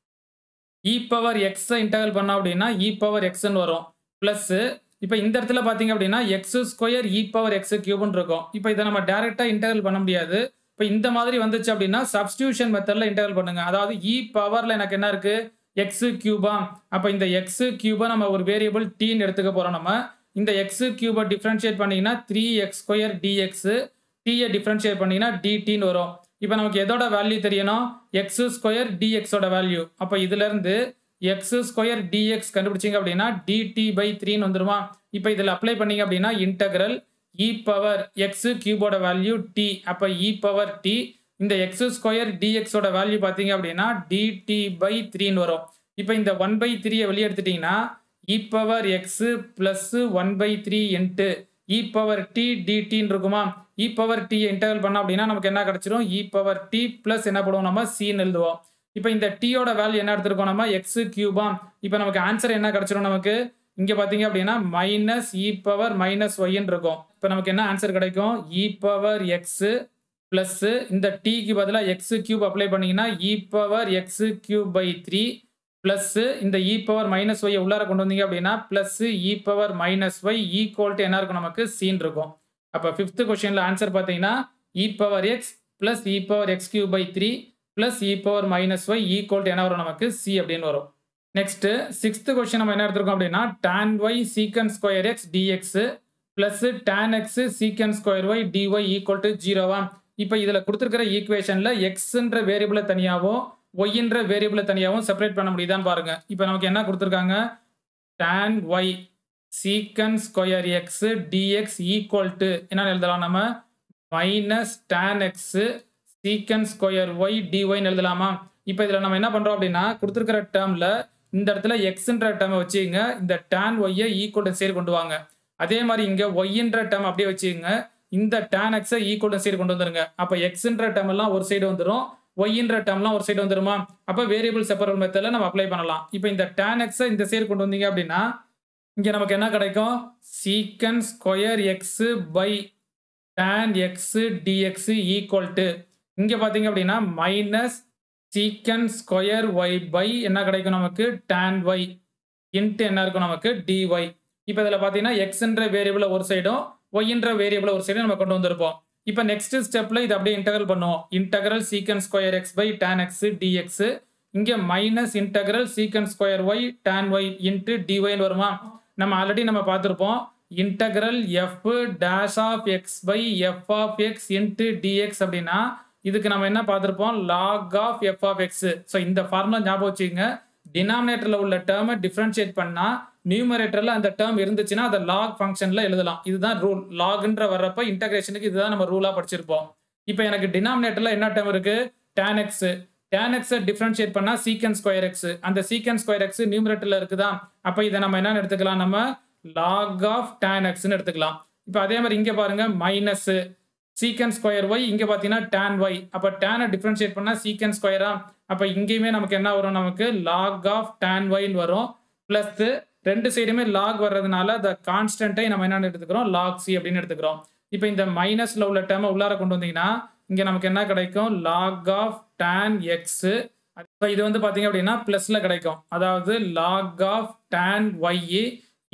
இ பவர் எக்ஸை இன்டகல் பண்ணோம் அப்படின்னா இ பவர் எக்ஸ்ன்னு வரும் ப்ளஸ் இப்போ இந்த இடத்துல பார்த்தீங்க அப்படின்னா x square e power x கியூப்னு இருக்கும் இப்போ இதை நம்ம டேரெக்டாக இன்டகல் பண்ண முடியாது இப்போ இந்த மாதிரி வந்துச்சு அப்படின்னா சப்ஸ்டியூஷன் மெத்தடில் இன்டகல் பண்ணுங்க அதாவது இ பவரில் எனக்கு என்ன இருக்கு எக்ஸ் கியூபா அப்போ இந்த எக்ஸ் கியூபை நம்ம ஒரு வேரியபிள் டீன்னு எடுத்துக்க போகிறோம் நம்ம இந்த எக்ஸ் கியூபை டிஃப்ரென்ஷியேட் பண்ணீங்கன்னா த்ரீ எக்ஸ் ஸ்கொயர் டிஎக்ஸ் டீயை டிஃப்ரென்ஷியேட் பண்ணீங்கன்னா டிடின்னு வரும் இப்போ நமக்கு எதோட வேல்யூ தெரியணும் எக்ஸ் ஸ்கொயர் டிஎக்ஸோட வேல்யூ அப்போ இதுலேருந்து எக்ஸ் ஸ்கொயர் டிஎக்ஸ் கண்டுபிடிச்சிங்க அப்படின்னா டிடி பை த்ரீன்னு வந்துருமா இப்போ இதில் அப்ளை பண்ணீங்க அப்படின்னா இன்டகிரல் இ பவர் எக்ஸ் கியூபோட வேல்யூ டி அப்போ இ பவர் டி இந்த எக்ஸ் ஸ்கொயர் டிஎக்ஸோட வேல்யூ பார்த்தீங்க அப்படின்னா டிடி பை த்ரீன்னு வரும் இப்போ இந்த ஒன் பை த்ரீயை வெளியே எடுத்துட்டீங்கன்னா e power x plus one by three into e power t டிடின்னு இருக்குமா இ பவர் டி இன்டகல் பண்ணோம் அப்படின்னா நமக்கு என்ன கிடைச்சிரும் இ பவர் டி பிளஸ் என்ன பண்ணுவோம் நம்ம சின்னு எழுதுவோம் இப்போ இந்த டீயோட வேல்யூ என்ன எடுத்திருக்கோம் நம்ம எக்ஸ் கியூபா இப்போ நமக்கு ஆன்சர் என்ன கிடைச்சிரும் நமக்கு இங்க பாத்தீங்க அப்படின்னா மைனஸ் இ பவர் மைனஸ் ஒய்ன்னு இருக்கும் இப்போ நமக்கு என்ன ஆன்சர் கிடைக்கும் இ பவர் எக்ஸ் பிளஸ் இந்த டீக்கு பதிலாக எக்ஸ் கியூப் அப்ளை பண்ணீங்கன்னா e power x cube by three plus இந்த இ பவர் மைனஸ் ஒய் உள்ளார கொண்டு வந்தீங்க அப்படின்னா plus e power minus y equal to என்ன இருக்கும் நமக்கு சீன் இருக்கும் அப்போ ஃபிஃப்த் கொஸ்டின்ல ஆன்சர் பார்த்தீங்கன்னா e power x plus e power x cube by three plus e power minus y equal to என்ன வரும் நமக்கு சி அப்படின்னு வரும் நெக்ஸ்ட் சிக்ஸ்த் கொஸ்டின் நம்ம என்ன எடுத்திருக்கோம் அப்படின்னா tan y secant square x d x plus tan x secant square y dy equal to ஜீரோவா இப்போ இதில் கொடுத்துருக்கிற ஈக்குவேஷனில் எக்ஸ்ன்ற வேரியபிளை தனியாகவும் ஒய்ன்ற வேரியபிளை தனியாகவும் செப்பரேட் பண்ண முடியுதான்னு பாருங்க இப்போ நமக்கு என்ன கொடுத்துருக்காங்க tan y secant square x d x equal to என்ன எழுதலாம் நம்ம minus tan x secant square y டிஒய்னு எழுதலாமா இப்போ இதில் நம்ம என்ன பண்ணுறோம் அப்படின்னா கொடுத்துருக்கிற டேர்மில் இந்த இடத்துல எக்ஸ்ன்ற டேர்மை வச்சுங்க இந்த tan ஒய்யை ஈக்குவல் சைடு கொண்டு வாங்க அதே மாதிரி இங்கே ஒய்ன்ற டேர்ம் அப்படியே வச்சுங்க இந்த tan எக்ஸை ஈக்குவல் சைடு கொண்டு வந்துருங்க அப்போ எக்ஸ்ன்ற டேர்ம் எல்லாம் ஒரு சைடு வந்துடும் ஒய்ன்ற டேர்ம்லாம் ஒரு சைடு வந்துருமா அப்போ வேரியபிள் செப்பரல் மெத்தடில் நம்ம அப்ளை பண்ணலாம் இப்போ இந்த tan எக்ஸை இந்த சைடு கொண்டு வந்தீங்க அப்படின்னா இங்கே நமக்கு என்ன கிடைக்கும் secant square x by tan x d x equal to இங்கே பார்த்தீங்க அப்படின்னா மைனஸ் சீக்கன் ஸ்கொயர் ஒய் பை என்ன கிடைக்கும் நமக்கு tan ஒய் இன்ட்டு என்ன இருக்கும் நமக்கு டிஒய் இப்போ இதில் பார்த்தீங்கன்னா எக்ஸ்ன்ற வேரியபிளை ஒரு சைடும் ஒய்ன்ற வேரியபிளை ஒரு சைடும் நம்ம கொண்டு வந்திருப்போம் இப்போ நெக்ஸ்ட் ஸ்டெப்ல இது அப்படியே இன்டகரல் பண்ணுவோம் integral secant square x by tan x d x இங்கே minus integral secant square y tan y into டிஒய்னு வருமா நம்ம ஆல்ரெடி நம்ம பார்த்துருப்போம் integral f dash of x by f of x into d x அப்படின்னா இதுக்கு நம்ம என்ன பார்த்துருப்போம் log of f of x so இந்த ஃபார்முலா ஞாபகம் வச்சுக்கோங்க டினாமினேட்டரில் உள்ள டேர்மை டிஃப்ரென்ஷியேட் பண்ணால் நியூமரேட்டரில் அந்த டேர்ம் இருந்துச்சுன்னா அதை லாக் ஃபங்க்ஷனில் எழுதலாம் இதுதான் ரூல் லாக்ன்ற வர்றப்ப இன்டகிரேஷனுக்கு இதுதான் நம்ம ரூலாக படிச்சிருப்போம் இப்போ எனக்கு டினாமினேட்டரில் என்ன டேர்ம் இருக்கு tan எக்ஸ் tan எக்ஸை டிஃப்ரென்ஷியேட் பண்ணால் சீக்கன் ஸ்கொயர் எக்ஸ் அந்த சீக்கன் ஸ்கொயர் எக்ஸ் நியூமரேட்டரில் இருக்குதா அப்போ இதை நம்ம என்னன்னு எடுத்துக்கலாம் நம்ம லாக் ஆஃப் tan எக்ஸ்னு எடுத்துக்கலாம் இப்போ அதே மாதிரி இங்கே பாருங்க மைனஸ் சீக்கன் ஸ்கொயர் ஒய் இங்கே பார்த்தீங்கன்னா tan ஒய் அப்போ டேனை டிஃப்ரென்ஷியேட் பண்ணால் சீக்கன் ஸ்கொயரா அப்போ இங்கேயுமே நமக்கு என்ன வரும் நமக்கு லாக் ஆஃப் tan ஒய்ன்னு வரும் ப்ளஸ் ரெண்டு சைடுமே லாக் வர்றதுனால அந்த கான்ஸ்டன்ட்டை நம்ம என்ன எடுத்துக்கிறோம் லாக் சி அப்படின்னு எடுத்துக்கிறோம் இப்போ இந்த மைனஸ்ல உள்ள டேர்மை உள்ளார கொண்டு வந்தீங்கன்னா இங்கே நமக்கு என்ன கிடைக்கும் லாக் ஆஃப் tan எக்ஸ் இப்போ இது வந்து பார்த்தீங்க அப்படின்னா ப்ளஸ்ல கிடைக்கும் அதாவது log of tan y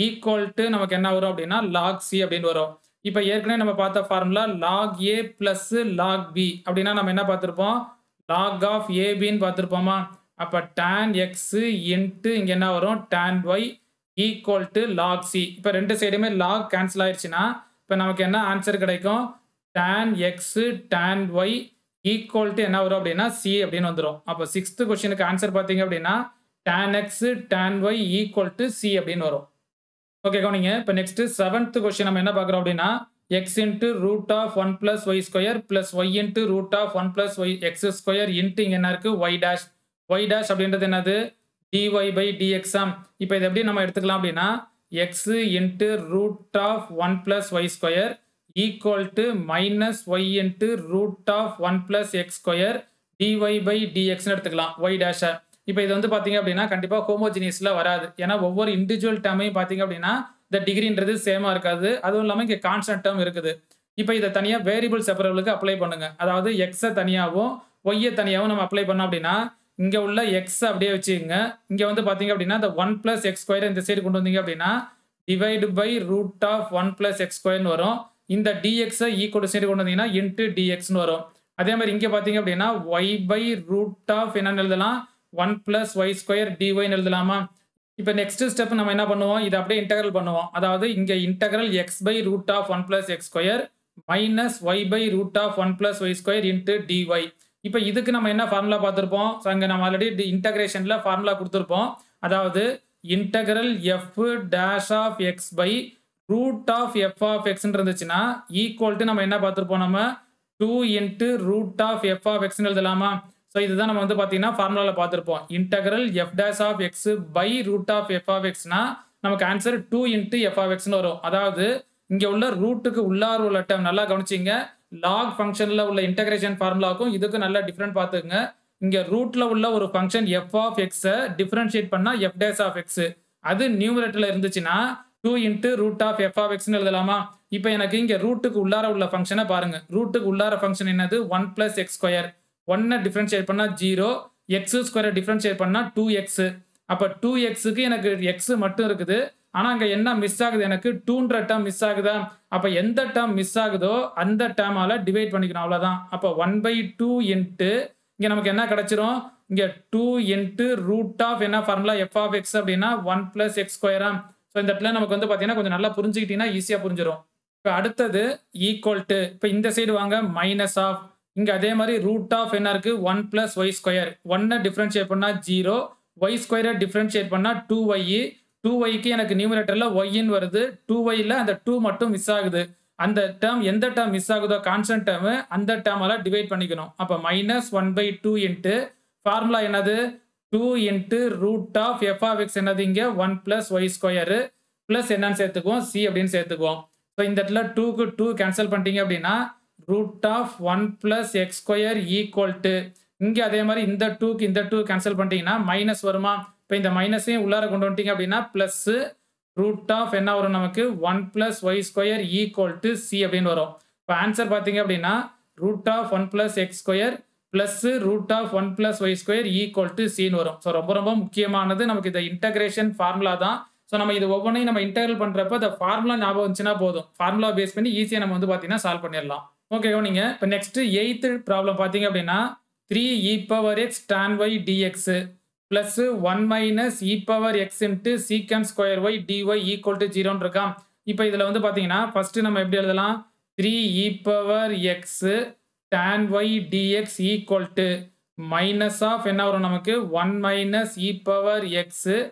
equal to நமக்கு என்ன வரும் அப்படின்னா லாக் சி அப்படின்னு வரும் இப்போ ஏற்கனவே நம்ம பார்த்த formula log a plus log b அப்படின்னா நம்ம என்ன பார்த்துருப்போம் லாக் ஆஃப் ஏபின்னு பார்த்துருப்போமா அப்போ டேன் எக்ஸ் இன்ட்டு இங்கே என்ன வரும் tan y equal to log c இப்போ ரெண்டு சைடுமே லாக் கேன்சல் ஆயிடுச்சுன்னா இப்போ நமக்கு என்ன ஆன்சர் கிடைக்கும் tan x tan y equal to என்ன வரும் அப்படின்னா சி அப்படின்னு வந்துடும் அப்போ சிக்ஸ்த்து கொஸ்டினுக்கு ஆன்சர் பார்த்தீங்க அப்படின்னா tan x tan y equal to c அப்படின்னு வரும் ஓகே கவனிங்க இப்போ நெக்ஸ்ட் செவன்த் கொஸ்டின் நம்ம என்ன பார்க்குறோம் அப்படின்னா x into root of one plus y square plus y into root of one plus y x square into இங்கே என்ன இருக்குது ஒய் டேஷ் ஒய் டேஷ் அப்படின்றது என்னது டிஒய் பை டிஎக்ஸாம் இப்போ இது எப்படி நம்ம எடுத்துக்கலாம் அப்படின்னா x into root of one plus y square equal to minus y into root of one plus x square dy by டிஎக்ஸ்னு எடுத்துக்கலாம் ஒய் டேஷை இப்போ இது வந்து பார்த்தீங்க அப்படின்னா கண்டிப்பாக ஹோமோஜினியஸில் வராது ஏன்னா ஒவ்வொரு இண்டிவிஜுவல் டேர்மையும் பார்த்தீங்க அப்படின்னா இந்த டிகிரின்றது சேமாக இருக்காது அதுவும் இல்லாமல் இங்கே கான்ஸ்டன்ட் டேர்ம் இருக்குது இப்போ இதை தனியாக வேரியபிள் செப்பரபிளுக்கு அப்ளை பண்ணுங்க அதாவது எக்ஸை தனியாகவும் ஒய்யை தனியாகவும் நம்ம அப்ளை பண்ணோம் அப்படின்னா இங்கே உள்ள எக்ஸ் அப்படியே வச்சுக்கோங்க இங்கே வந்து பார்த்தீங்க அப்படின்னா இந்த ஒன் பிளஸ் எக்ஸ் ஸ்கொயர் இந்த சைடு கொண்டு வந்தீங்க அப்படின்னா divide by root of one plus x ஸ்கொயர்னு வரும் இந்த டிஎக்ஸை ஈக்குவல் சைடு கொண்டு வந்தீங்கன்னா இன்ட்டு டிஎக்ஸ்னு வரும் அதே மாதிரி இங்கே பார்த்தீங்க அப்படின்னா ஒய் பை ரூட் ஆஃப் என்னன்னு எழுதலாம் ஒன் பிளஸ் ஒய் ஸ்கொயர் டிஒய்னு எழுதலாமா இப்போ நெக்ஸ்ட் ஸ்டெப் நம்ம என்ன பண்ணுவோம் இதை அப்படியே இன்டெகிரல் பண்ணுவோம் அதாவது இங்கே integral x by root of one plus x square minus y by root of one plus y square into d y இப்போ இதுக்கு நம்ம என்ன ஃபார்முலா பார்த்துருப்போம் ஸோ அங்கே நம்ம ஆல்ரெடி இன்டகிரேஷனில் ஃபார்முலா கொடுத்துருப்போம் அதாவது integral f dash of x by root of f of எக்ஸ்ன்னு இருந்துச்சுன்னா ஈக்குவல் டு நம்ம என்ன பார்த்துருப்போம் நம்ம two into root of f of எக்ஸ்னு எழுதலாமா ஸோ இதுதான் நம்ம வந்து பார்த்தீங்கன்னா ஃபார்முலாவில் பார்த்துருப்போம் integral f dash of x by root of f of எக்ஸ்னா நமக்கு answer two into f of எக்ஸ்னு வரும் அதாவது இங்கே உள்ள ரூட்டுக்கு உள்ளார் உள்ள டேர்ம் நல்லா கவனிச்சிங்க லாக் ஃபங்க்ஷனில் உள்ள இன்டகிரேஷன் ஃபார்முலாவுக்கும் இதுக்கும் நல்லா டிஃப்ரெண்ட் பார்த்துக்குங்க இங்கே ரூட்டில் உள்ள ஒரு ஃபங்க்ஷன் எஃப் ஆஃப் எக்ஸை டிஃப்ரென்ஷியேட் பண்ணால் எஃப் டேஸ் ஆஃப் எக்ஸ் அது நியூமரேட்டரில் இருந்துச்சுன்னா two into root of f of எக்ஸ்னு எழுதலாமா இப்போ எனக்கு இங்கே ரூட்டுக்கு உள்ளார உள்ள ஃபங்க்ஷனை பாருங்க ரூட்டுக்கு உள்ளார ஃபங்க்ஷன் என்னது ஒன் பிளஸ் எக்ஸ் ஸ்கொயர் ஒன்னை டிஃப்ரென்ஷியேட் பண்ணால் ஜீரோ எக்ஸ் ஸ்கொயரை டிஃப்ரென்ஷியேட் பண்ணால் டூ எக்ஸ் அப்போ டூ எக்ஸுக்கு எனக்கு எக்ஸ் மட்டும் இருக்குது ஆனால் அங்கே என்ன மிஸ் ஆகுது எனக்கு டூன்ற டேர்ம் மிஸ் ஆகுதா அப்போ எந்த டேர்ம் மிஸ் ஆகுதோ அந்த டேர்மால டிவைட் பண்ணிக்கணும் அவ்வளோதான் அப்போ ஒன் பை டூ இன்ட்டு இங்கே நமக்கு என்ன கிடைச்சிரும் இங்கே டூ இன்ட்டு ரூட் ஆஃப் என்ன ஃபார்முலா எஃப் ஆஃப் எக்ஸ் அப்படின்னா ஒன் பிளஸ் எக்ஸ் ஸ்கொயரா ஸோ இந்த இடத்துல நமக்கு வந்து பார்த்தீங்கன்னா கொஞ்சம் நல்லா புரிஞ்சுக்கிட்டீங்கன்னா ஈஸியாக புரிஞ்சிடும் இப்போ அடுத்தது ஈக்குவல் டு இப்போ இந்த சைடு வாங்க மைனஸ் ஆஃப் இங்கே அதே மாதிரி ரூட் ஆஃப் என்ன இருக்கு ஒன் பிளஸ் ஒய் ஸ்கொயர் ஒன்னை டிஃப்ரென்ஷியேட் பண்ணால் ஜீரோ ஒய் ஸ்கொயரை டிஃப்ரென்ஷியேட் பண்ணால் டூ ஒய் டூ ஒய்க்கு எனக்கு நியூமரேட்டரில் ஒய்ன்னு வருது டூ ஒய்யில் அந்த டூ மட்டும் மிஸ் ஆகுது அந்த டேர்ம் எந்த டேர்ம் மிஸ் ஆகுதோ கான்ஸ்டன்ட் டேர்மு அந்த டேர்மால டிவைட் பண்ணிக்கணும் அப்போ minus one by two into formula என்னது two into root of f of x என்னது இங்கே one plus y square plus என்னன்னு சேர்த்துக்குவோம் சி அப்படின்னு சேர்த்துக்குவோம் ஸோ இந்த இடத்துல டூக்கு டூ கேன்சல் பண்ணிட்டீங்க அப்படின்னா root of one plus x square equal to இங்கே அதே மாதிரி இந்த டூக்கு இந்த டூ கேன்சல் பண்ணிட்டீங்கன்னா மைனஸ் வருமா இப்போ இந்த மைனஸையும் உள்ளார கொண்டு வந்துட்டீங்க அப்படின்னா ப்ளஸ்ஸு ரூட் ஆஃப் என்ன வரும் நமக்கு one plus y square equal to c அப்படின்னு வரும் இப்போ ஆன்சர் பார்த்தீங்க அப்படின்னா root of one plus x square plus root of one plus y square equal to சின்னு வரும் ஸோ ரொம்ப ரொம்ப முக்கியமானது நமக்கு இந்த இன்டகிரேஷன் ஃபார்முலா தான் ஸோ நம்ம இது ஒவ்வொன்றையும் நம்ம இன்டகிரல் பண்ணுறப்ப இந்த ஃபார்முலா ஞாபகம் வந்துச்சுன்னா போதும் ஃபார்முலா பேஸ் பண்ணி ஈஸியாக நம்ம வந்து பார்த்தீங்கன்னா சால்வ் பண்ணிடலாம் ஓகே நீங்கள் இப்போ நெக்ஸ்ட் எயித்து ப்ராப்ளம் பார்த்தீங்க அப்படின்னா three e power x tan y dx plus one minus e power x into secant square y dy equal to ஜீரோன்னு இருக்கான் இப்போ இதில் வந்து பார்த்தீங்கன்னா ஃபஸ்ட்டு நம்ம எப்படி எழுதலாம் three e power x tan y dx equal to minus of என்ன வரும் நமக்கு 1 minus e power x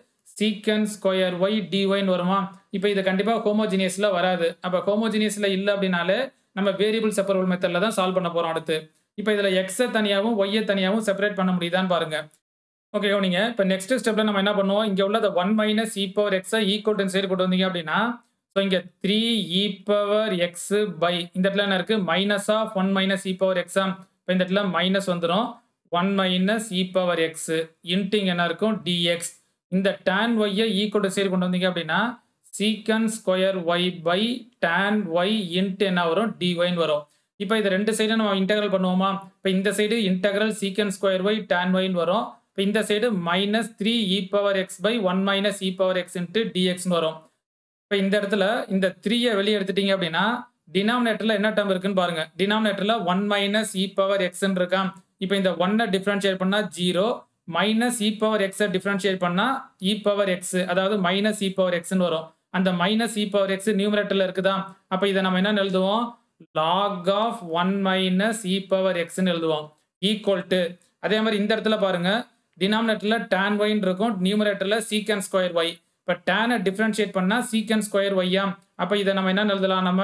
secant square y dy ன்னு வருமா இப்போ இது கண்டிப்பாக ஹோமோஜினியஸில் வராது அப்போ ஹோமோஜினியஸில் இல்லை அப்படின்னாலே நம்ம வேரியபிள் செப்பரபிள் மெத்தடில் தான் சால்வ் பண்ண போகிறோம் அடுத்து இப்போ இதில் எக்ஸை தனியாகவும் ஒய்யை தனியாகவும் செப்பரேட் பண்ண முடியுதான்னு பாருங்க ஓகே நீங்கள் இப்போ நெக்ஸ்ட் ஸ்டெப்பில் நம்ம என்ன பண்ணுவோம் இங்கே உள்ள ஒன் மைனஸ் இ பவர் எக்ஸை ஈக்குவல் சைடு கொண்டு வந்தீங்க அப்படின்னா ஸோ இங்கே three e power x by இந்த இடத்துல என்ன இருக்குது minus of one minus e power எக்ஸா இப்போ இந்த இடத்துல மைனஸ் வந்துடும் one minus e power x into இங்கே என்ன இருக்கும் டிஎக்ஸ் இந்த டேன் ஒய்யை ஈக்குவல் சைடு கொண்டு வந்தீங்க அப்படின்னா secant square y by tan y into என்ன வரும் டிஒய்னு வரும் இப்போ இது ரெண்டு சைடும் நம்ம இன்டெகிரல் பண்ணுவோமா இப்போ இந்த side integral secant square y tan ஒய்னு வரும் இப்போ இந்த side minus three e power x by one minus e power x into டிஎக்ஸ்னு வரும் இப்போ இந்த இடத்துல இந்த த்ரீயை வெளியே எடுத்துட்டீங்க அப்படின்னா டினாமினேட்டரில் என்ன டேர்ம் இருக்குன்னு பாருங்க டினாமினேட்டரில் ஒன் மைனஸ் இ பவர் எக்ஸ்ன்னு இருக்கா இப்போ இந்த ஒன்னை டிஃப்ரென்ஷியேட் பண்ணால் ஜீரோ மைனஸ் இ பவர் எக்ஸை டிஃப்ரென்ஷியேட் பண்ணால் இ பவர் எக்ஸ் அதாவது மைனஸ் இ பவர் எக்ஸ்ன்னு வரும் அந்த மைனஸ் இ பவர் எக்ஸ் நியூமரேட்டரில் இருக்குதா அப்போ இதை நம்ம என்ன எழுதுவோம் log of one minus e power எக்ஸ்ன்னு எழுதுவோம் ஈக்குவல் டு அதே மாதிரி இந்த இடத்துல பாருங்க டினாமினேட்டரில் டேன் ஒய்ன்னு இருக்கும் நியூமரேட்டரில் சீக்கன் ஸ்கொயர் ஒய் இப்போ டேனை டிஃப்ரென்ஷியேட் பண்ணால் சீக்கன் ஸ்கொயர் ஒய்யா அப்போ இதை நம்ம என்ன எழுதலாம் நம்ம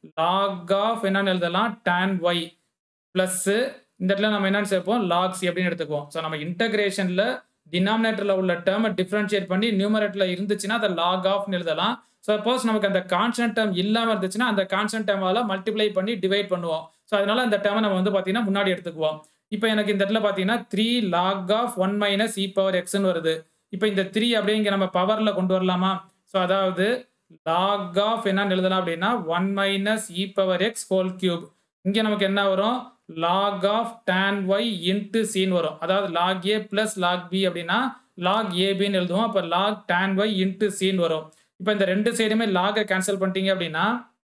லாக் ஆஃப் என்னன்னு எழுதலாம் டேன் ஒய் ப்ளஸ்ஸு இந்த இடத்துல நம்ம என்னன்னு சேர்ப்போம் லாக் சி அப்படின்னு எடுத்துக்குவோம் ஸோ நம்ம இன்டகிரேஷனில் டினாமினேட்டரில் உள்ள டேர்மை டிஃப்ரென்ஷியேட் பண்ணி நியூமரேட்டரில் இருந்துச்சுன்னா அதை லாக் ஆஃப்னு எழுதலாம் சப்போஸ் நமக்கு அந்த கான்ஸ்டன்ட் டேர்ம் இல்லாமல் இருந்துச்சுன்னா அந்த கான்ஸ்டன்ட் டேர்மால மல்டிப்ளை பண்ணி டிவைட் பண்ணுவோம் ஸோ அதனால அந்த டேர்மை நம்ம வந்து பார்த்தீங்கன்னா முன்னாடி எடுத்துக்குவோம் இப்போ எனக்கு இந்த இடத்துல பார்த்தீங்கன்னா three log of one minus e power எக்ஸ்னு வருது இப்போ இந்த த்ரீ அப்படியே இங்கே நம்ம பவரில் கொண்டு வரலாமா ஸோ அதாவது லாக் ஆஃப் என்னன்னு எழுதலாம் அப்படின்னா one minus e power x whole cube இங்கே நமக்கு என்ன வரும் log of tan y into சின்னு வரும் அதாவது log a plus log b அப்படின்னா லாக் ஏபின்னு எழுதுவோம் அப்போ லாக் டேன் ஒய் இன்ட்டு சின்னு வரும் இப்போ இந்த ரெண்டு சைடுமே லாகை கேன்சல் பண்ணிட்டீங்க அப்படின்னா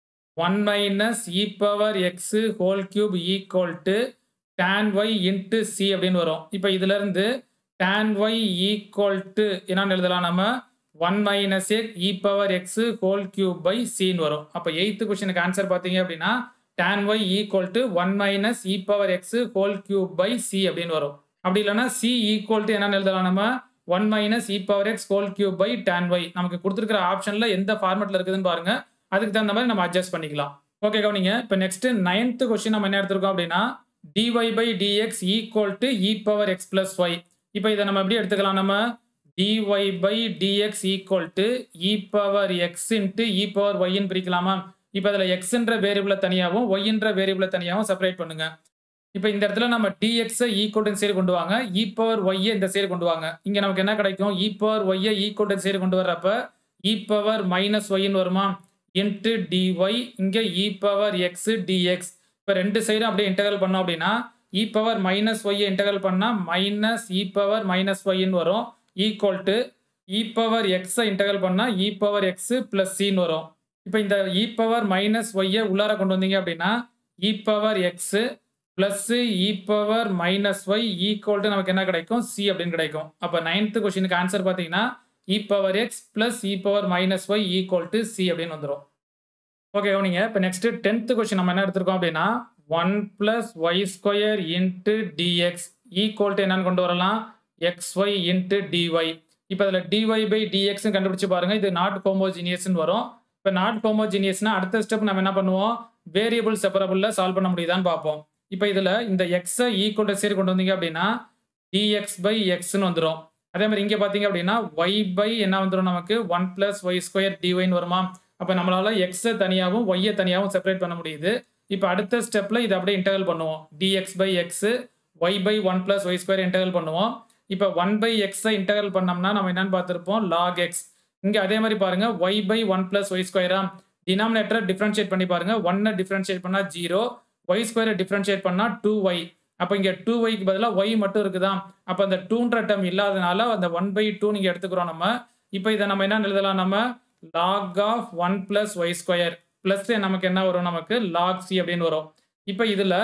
one minus e power x whole cube equal to tan y into c அப்படின்னு வரும் இப்போ இதுலேருந்து டேன் ஒய் ஈக்குவல் டு என்னன்னு எழுதலாம் நம்ம ஒன் மைனஸ் எக் e power x whole cube by சின்னு வரும் அப்போ எயித்து கொஸ்டினுக்கு ஆன்சர் பார்த்தீங்க அப்படின்னா tan y equal to one minus e power x whole cube by c அப்படின்னு வரும் அப்படி இல்லைன்னா சி ஈக்குவல் டு என்னன்னு எழுதலாம் நம்ம one minus e power x whole cube by tan y நமக்கு கொடுத்துருக்கிற ஆப்ஷனில் எந்த ஃபார்மெட்டில் இருக்குதுன்னு பாருங்க அதுக்கு தகுந்த மாதிரி நம்ம அட்ஜஸ்ட் பண்ணிக்கலாம் ஓகே கவனிங்க இப்போ நெக்ஸ்ட் நைன்த் கொஸ்டின் நம்ம என்ன எடுத்திருக்கோம் அப்படின்னா dy by dx equal to e power x plus y இப்போ இதை நம்ம எப்படி எடுத்துக்கலாம் நம்ம dy by dx equal to e power x into e power ஒய்ன்னு பிரிக்கலாமா இப்போ அதில் எக்ஸ்ன்ற வேரியபிளை தனியாகவும் ஒய்ன்ற வேரியபிளை தனியாகவும் செப்பரேட் பண்ணுங்க இப்போ இந்த இடத்துல நம்ம டிஎக்ஸை ஈக்குவல் சைடு கொண்டு வாங்க இ பவர் ஒய்யை இந்த சைடு கொண்டு வாங்க இங்கே நமக்கு என்ன கிடைக்கும் இ பவர் ஒய்யை ஈக்குவல் சைடு கொண்டு வர்றப்ப இ பவர் மைனஸ் ஒய்ன்னு வருமா இன்ட்டு டிஒய் இங்கே இ பவர் எக்ஸ் டிஎக்ஸ் இப்போ ரெண்டு சைடும் அப்படியே இன்டகல் பண்ணோம் அப்படின்னா இ பவர் மைனஸ் ஒய்யை இன்டகல் பண்ணால் மைனஸ் இ பவர் மைனஸ் ஒய்ன்னு வரும் ஈக்குவல் டு இ பவர் எக்ஸை இன்டகல் பண்ணால் இ பவர் எக்ஸ் ப்ளஸ் சின்னு வரும் இப்போ இந்த இ பவர் மைனஸ் ஒய்யை உள்ளார கொண்டு வந்தீங்க அப்படின்னா e power x plus e power minus y equal to நமக்கு என்ன கிடைக்கும் சி அப்படின்னு கிடைக்கும் அப்போ நைன்த் கொஸ்டினுக்கு ஆன்சர் பார்த்தீங்கன்னா e power x plus e power minus y equal to c அப்படின்னு வந்துடும் ஓகே கவனிங்க இப்போ நெக்ஸ்ட் டென்த் கொஸ்டின் நம்ம என்ன எடுத்திருக்கோம் அப்படின்னா one plus y square into dx equal to என்னன்னு கொண்டு வரலாம் எக்ஸ் ஒய் இன்ட்டு டிஒய் இப்போ அதில் டிஒய் பை டிஎக்ஸ்னு கண்டுபிடிச்சு பாருங்க இது நாட் ஹோமோஜினியஸ்னு வரும் இப்போ நாட் ஹோமோஜினியஸ்னா அடுத்த ஸ்டெப் நம்ம என்ன பண்ணுவோம் வேரியபிள் செப்பரபிளில் சால்வ் பண்ண முடியுதான்னு பார்ப்போம் இப்போ இதில் இந்த எக்ஸை ஈக்குவல் சைடு கொண்டு வந்தீங்க அப்படின்னா டிஎக்ஸ் பை எக்ஸ்னு வந்துடும் அதே மாதிரி இங்கே பார்த்தீங்க அப்படின்னா ஒய் பை என்ன வந்துடும் நமக்கு ஒன் பிளஸ் ஒய் ஸ்கொயர் டிஒய்னு வருமா அப்போ நம்மளால எக்ஸை தனியாகவும் ஒய்யை தனியாகவும் செப்பரேட் பண்ண முடியுது இப்போ அடுத்த ஸ்டெப்பில் இதை அப்படியே இன்டகல் பண்ணுவோம் dx by x y by one plus y square integral பண்ணுவோம் இப்போ ஒன் பை எக்ஸை இன்டகல் பண்ணோம்னா நம்ம என்னன்னு பார்த்துருப்போம் லாக் எக்ஸ் இங்கே அதே மாதிரி பாருங்க y by one plus y ஸ்கொயரா டினாமினேட்டரை டிஃப்ரென்ஷியேட் பண்ணி பாருங்க ஒன்னை டிஃப்ரென்ஷியேட் பண்ணால் ஜீரோ ஒய் ஸ்கொயரை டிஃப்ரென்ஷியேட் பண்ணால் டூ ஒய் அப்போ இங்கே டூ ஒய்க்கு பதிலாக ஒய் மட்டும் இருக்குதா அப்போ அந்த டூன்ற டேர்ம் இல்லாதனால அந்த ஒன் பை டூ நீங்கள் எடுத்துக்கிறோம் நம்ம இப்போ இதை நம்ம என்ன எழுதலாம் நம்ம log of one plus y square plus நமக்கு என்ன வரும் நமக்கு லாக் சி அப்படின்னு வரும் இப்போ இதில்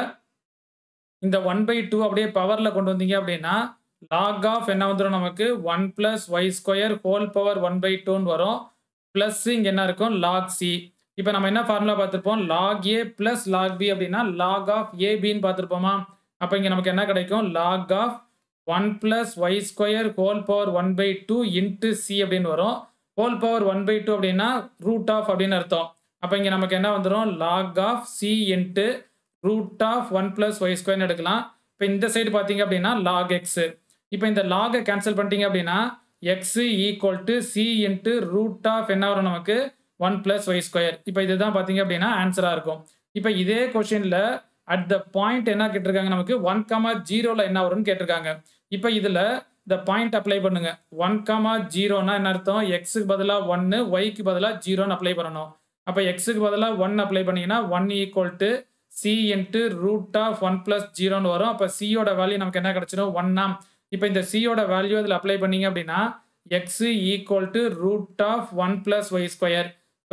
இந்த ஒன் பை டூ அப்படியே பவரில் கொண்டு வந்தீங்க அப்படின்னா லாக் ஆஃப் என்ன வந்துடும் நமக்கு one plus y square whole power one by டூன்னு வரும் ப்ளஸ் இங்கே என்ன இருக்கும் லாக் சி இப்போ நம்ம என்ன ஃபார்முலா பார்த்துருப்போம் log a plus log b அப்படின்னா லாக் ஆஃப் ஏபின்னு பார்த்துருப்போமா அப்போ இங்கே நமக்கு என்ன கிடைக்கும் log of one plus y square whole power one by two into c அப்படின்னு வரும் whole power one by two அப்படின்னா ரூட் ஆஃப் அப்படின்னு அர்த்தம் அப்போ இங்கே நமக்கு என்ன வந்துடும் log of c into root of one plus y ஸ்கொயர்னு எடுக்கலாம் இப்போ இந்த சைடு பார்த்தீங்க அப்படின்னா லாக் எக்ஸு இப்போ இந்த லாகை கேன்சல் பண்ணிட்டீங்க அப்படின்னா x equal to c into root of என்ன வரும் நமக்கு ஒன் பிளஸ் ஒய் ஸ்கொயர் இப்போ இதுதான் பார்த்தீங்க அப்படின்னா ஆன்சராக இருக்கும் இப்போ இதே கொஷினில் அட் த பாயிண்ட் என்ன கேட்டிருக்காங்க நமக்கு ஒன் கமா ஜீரோவில் என்ன வரும்னு கேட்டிருக்காங்க இப்போ இதில் இந்த பாயிண்ட் அப்ளை பண்ணுங்க ஒன் கமா ஜீரோனா என்ன அர்த்தம் எக்ஸுக்கு பதிலாக ஒன்று ஒய்க்கு பதிலாக ஜீரோன்னு அப்ளை பண்ணணும் அப்போ எக்ஸுக்கு பதிலாக ஒன் அப்ளை பண்ணீங்கன்னா one equal to c into root of one plus ஜீரோன்னு வரும் அப்போ சியோட வேல்யூ நமக்கு என்ன கிடச்சிடும் ஒன்னா இப்போ இந்த சியோட வேல்யூ அதில் அப்ளை பண்ணீங்க அப்படின்னா x equal to root of one plus y square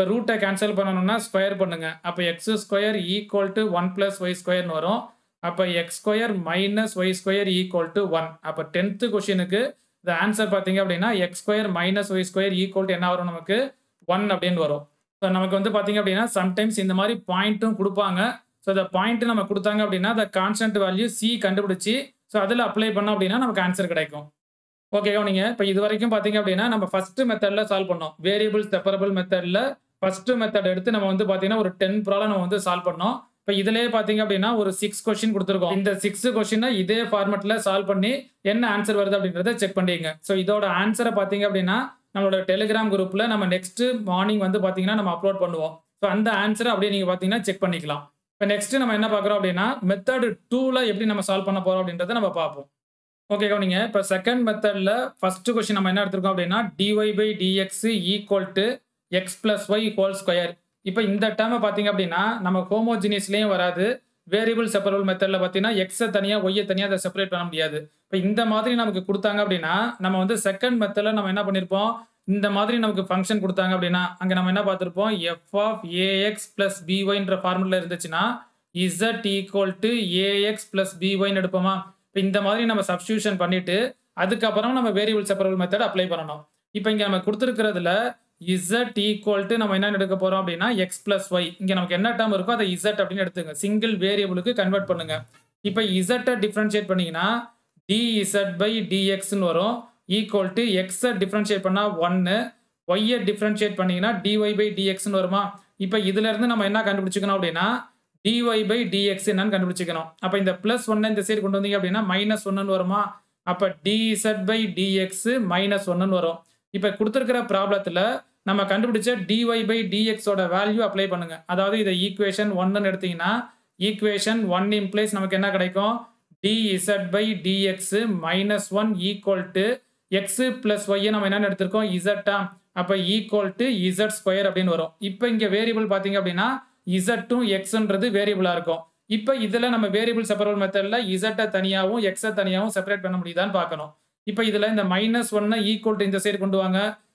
இப்போ ரூட்டை கேன்சல் பண்ணணும்னா ஸ்கொயர் பண்ணுங்க அப்போ x square equal to one plus y ஸ்கொயர்னு வரும் அப்போ x square minus y square equal to one அப்போ டென்த்து கொஷினுக்கு இந்த ஆன்சர் பார்த்தீங்க அப்படின்னா x square minus y square equal to என்ன வரும் நமக்கு ஒன் அப்படின்னு வரும் ஸோ நமக்கு வந்து பார்த்தீங்க அப்படின்னா சம்டைம்ஸ் இந்த மாதிரி பாயிண்ட்டும் கொடுப்பாங்க ஸோ இந்த பாயிண்ட் நம்ம கொடுத்தாங்க அப்படின்னா அந்த கான்ஸ்டன்ட் வேல்யூ சி கண்டுபிடிச்சி ஸோ அதில் அப்ளை பண்ணோம் அப்படின்னா நமக்கு ஆன்சர் கிடைக்கும் ஓகேவா நீங்கள் இப்போ இது வரைக்கும் பார்த்தீங்க அப்படின்னா நம்ம ஃபர்ஸ்ட் மெத்தடில் சால்வ் பண்ணோம் வேரியபிள் செப்பரபிள் மெத்தடில் ஃபர்ஸ்ட் மெத்தட் எடுத்து நம்ம வந்து பார்த்தீங்கன்னா ஒரு டென் ப்ராப்ளம் நம்ம வந்து சால்வ் பண்ணோம் இப்போ இதுலேயே பார்த்தீங்க அப்படின்னா ஒரு சிக்ஸ் கொஸ்டின் கொடுத்துருக்கோம் இந்த சிக்ஸ் கொஸ்டினை இதே ஃபார்மெட்டில் சால்வ் பண்ணி என்ன ஆன்சர் வருது அப்படின்றத செக் பண்ணிங்க ஸோ இதோட ஆன்சரை பார்த்தீங்க அப்படின்னா நம்மளோட டெலிகிராம் குரூப்பில் நம்ம நெக்ஸ்ட் மார்னிங் வந்து பார்த்தீங்கன்னா நம்ம அப்லோட் பண்ணுவோம் ஸோ அந்த ஆன்சரை அப்படியே நீங்கள் பார்த்தீங்கன்னா செக் பண்ணிக்கலாம் இப்போ நெக்ஸ்ட் நம்ம என்ன பார்க்குறோம் அப்படின்னா மெத்தட் டூவில் எப்படி நம்ம சால்வ் பண்ண போகிறோம் அப்படின்றத நம்ம பார்ப்போம் ஓகே கவனிங்க இப்போ செகண்ட் மெத்தடில் ஃபர்ஸ்ட் கொஸ்டின் நம்ம என்ன எடுத்திருக்கோம் அப்படின்னா dy by dx equal to x plus y whole square இப்போ இந்த டேர்மை பார்த்தீங்க அப்படின்னா நம்ம ஹோமோஜினியஸ்லேயும் வராது வேரியபிள் செப்பரபிள் மெத்தடில் பார்த்தீங்கன்னா எக்ஸை தனியாக ஒய்யை தனியாக அதை செப்பரேட் பண்ண முடியாது இப்போ இந்த மாதிரி நமக்கு கொடுத்தாங்க அப்படின்னா நம்ம வந்து செகண்ட் மெத்தடில் நம்ம என்ன பண்ணியிருப்போம் இந்த மாதிரி நமக்கு ஃபங்க்ஷன் கொடுத்தாங்க அப்படின்னா அங்கே நம்ம என்ன பார்த்துருப்போம் எஃப் ஆஃப் ஏஎக்ஸ் பிளஸ் பிஒய்ன்ற ஃபார்முலா இருந்துச்சுன்னா z equal to ax plus பிஒய்னு எடுப்போமா இப்போ இந்த மாதிரி நம்ம சப்ஸ்டியூஷன் பண்ணிட்டு அதுக்கப்புறம் நம்ம வேரியபிள் செப்பரபிள் மெத்தட் அப்ளை பண்ணணும் இப்போ இங்கே நம்ம கொடுத்துருக்கிறதுல இசட் ஈக்குவல் டு நம்ம என்ன எடுக்க போறோம் அப்படின்னா எக்ஸ் பிளஸ் ஒய் இங்கே நமக்கு என்ன டேர்ம் இருக்கோ அதை இசட் அப்படின்னு எடுத்துங்க சிங்கிள் வேரியபிளுக்கு கன்வெர்ட் பண்ணுங்க இப்போ இசட்டை டிஃப்ரென்ஷியேட் பண்ணீங்கன்னா டி இசட் பை டிஎக்ஸ்னு வரும் ஈக்குவல் டு எக்ஸை டிஃப்ரென்ஷியேட் பண்ணால் ஒன்று ஒய்யை டிஃப்ரென்ஷியேட் பண்ணீங்கன்னா டிஒய் பை டிஎக்ஸ்னு வருமா இப்போ இதுல இருந்து நம்ம என்ன கண்டுபிடிச்சிக்கணும் அப்படின்னா டிஒய் பை டிஎக்ஸ் என்னன்னு கண்டுபிடிச்சிக்கணும் அப்போ இந்த பிளஸ் ஒன்னு இந்த சைடு கொண்டு வந்தீங்க அப்படின்னா மைனஸ் ஒன்னு வருமா அப்போ டிஇசட் பை டிஎக்ஸ் மைனஸ் ஒன்னு வரும் இப்போ கொடுத்துருக்கிற ப்ராப்ளத்தில் நம்ம கண்டுபிடிச்ச டிஒய் பை டிஎக்ஸோட வேல்யூ அப்ளை பண்ணுங்க அதாவது இதை ஈக்குவேஷன் ஒன்னு எடுத்தீங்கன்னா ஈக்குவேஷன் ஒன் இம்ப்ளைஸ் நமக்கு என்ன கிடைக்கும் dz by dx minus one equal to x plus ஒய்யை நம்ம என்னென்னு எடுத்திருக்கோம் இசட்டா அப்போ ஈக்குவல் டு இசட் ஸ்கொயர் அப்படின்னு வரும் இப்போ இங்கே வேரியபிள் பார்த்தீங்க அப்படின்னா இசட்டும் எக்ஸ்ன்றது வேரியபிளாக இருக்கும் இப்போ இதில் நம்ம வேரியபிள் செப்பரபிள் மெத்தடில் இசட்டை தனியாகவும் எக்ஸை தனியாகவும் செப்பரேட் பண்ண முடியுதான்னு பார்க்கணும் இப்போ இதில் இந்த மைனஸ் ஒன்னை ஈக்குவல் டு இந்த சைடு கொண்டு வாங்க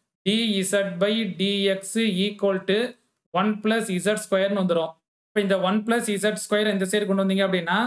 dz by dx equal to one plus z ஸ்கொயர்னு வந்துடும் இப்போ இந்த ஒன் பிளஸ் இசட் ஸ்கொயர் இந்த சைடு கொண்டு வந்தீங்க அப்படின்னா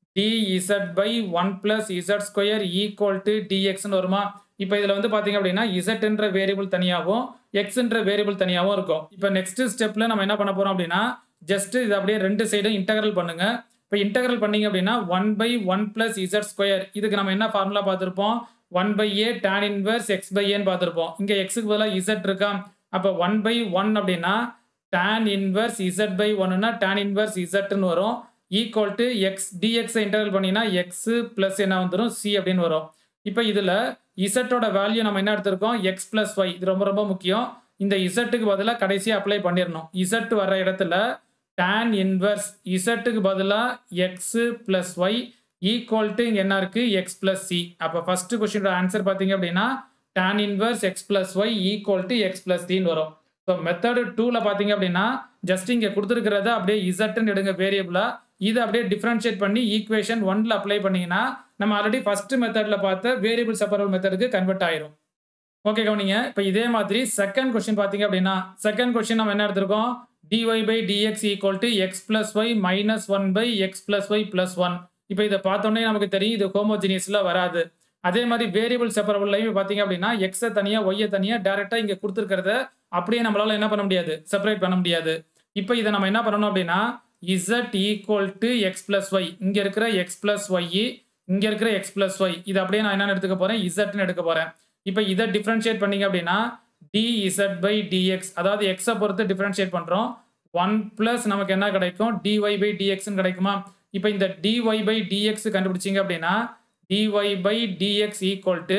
dz by one plus z square equal to டிஎக்ஸ்னு வருமா இப்போ இதில் வந்து பார்த்தீங்க அப்படின்னா இசட்ன்ற வேரியபிள் தனியாகவும் எக்ஸ்ன்ற வேரியபிள் தனியாகவும் இருக்கும் இப்போ நெக்ஸ்ட் ஸ்டெப்பில் நம்ம என்ன பண்ண போகிறோம் அப்படின்னா ஜஸ்ட் இது அப்படியே ரெண்டு சைடும் இன்டகரல் பண்ணுங்க இப்போ இன்டகரல் பண்ணீங்க அப்படின்னா one by one plus z square இதுக்கு நம்ம என்ன ஃபார்முலா பார்த்துருப்போம் one by a tan inverse x by ஏன்னு பார்த்துருப்போம் இங்கே எக்ஸுக்கு பதிலாக இசட் இருக்கா அப்போ ஒன் பை ஒன் அப்படின்னா டேன் இன்வர்ஸ் இசட் பை ஒன்னுனா டேன் இன்வர்ஸ் இசட்னு வரும் ஈக்குவல் டு எக்ஸ் டிஎக்ஸை இன்டர்வல் பண்ணிங்கன்னா எக்ஸ் ப்ளஸ் என்ன வந்துடும் சி அப்படின்னு வரும் இப்போ இதில் இசட்டோட வேல்யூ நம்ம என்ன எடுத்திருக்கோம் எக்ஸ் ப்ளஸ் ஒய் இது ரொம்ப ரொம்ப முக்கியம் இந்த இசட்டுக்கு பதிலாக கடைசியாக அப்ளை பண்ணிடணும் இசட் வர இடத்துல டேன் இன்வர்ஸ் இசட்டுக்கு பதிலாக x plus y equal to இங்கே என்ன இருக்குது எக்ஸ் ப்ளஸ் சி அப்போ ஃபஸ்ட்டு கொஸ்டினோட ஆன்சர் பார்த்தீங்க அப்படின்னா tan inverse x plus y equal to x plus சின்னு வரும் ஸோ மெத்தடு டூவில் பார்த்தீங்க அப்படின்னா ஜஸ்ட் இங்கே கொடுத்துருக்கிறத அப்படியே இசட்டுன்னு எடுங்க வேரியபிளா இதை அப்படியே டிஃப்ரென்ஷியேட் பண்ணி ஈக்குவேஷன் ஒன்ல அப்ளை பண்ணீங்கன்னா நம்ம ஆல்ரெடி ஃபர்ஸ்ட் மெத்தடில் பார்த்த வேரியபிள் செப்பரபிள் மெத்தடுக்கு கன்வெர்ட் ஆயிரும் ஓகே கவனிங்க இப்போ இதே மாதிரி செகண்ட் கொஸ்டின் பார்த்தீங்க அப்படின்னா செகண்ட் கொஸ்டின் நம்ம என்ன எடுத்திருக்கோம் dy by dx equal to x plus y minus one by x plus y plus one இப்போ இதை பார்த்தோன்னே நமக்கு தெரியும் இது ஹோமோஜினியஸில் வராது அதே மாதிரி வேரியபிள் செப்பரபிள்லையும் பார்த்தீங்க அப்படின்னா எக்ஸை தனியாக ஒய்யை தனியாக டேரெக்டாக இங்கே கொடுத்துருக்கிறத அப்படியே நம்மளால என்ன பண்ண முடியாது செப்பரேட் பண்ண முடியாது இப்போ இதை நம்ம என்ன பண்ணணும் அப்படின்னா z equal to x plus y இங்கே இருக்கிற எக்ஸ் பிளஸ் ஒய் இங்கே இருக்கிற எக்ஸ் பிளஸ் ஒய் இது அப்படியே நான் என்னென்னு எடுத்துக்க போகிறேன் இசட்னு எடுக்க போகிறேன் இப்போ இதை டிஃப்ரென்ஷியேட் பண்ணீங்க அப்படின்னா டி இசட் பை டிஎக்ஸ் அதாவது எக்ஸை பொறுத்து டிஃப்ரென்ஷியேட் பண்ணுறோம் ஒன் ப்ளஸ் நமக்கு என்ன கிடைக்கும் டிஒய் பை டிஎக்ஸ்னு கிடைக்குமா இப்போ இந்த டிஒய் பை டிஎக்ஸ் கண்டுபிடிச்சிங்க அப்படின்னா dy by dx equal to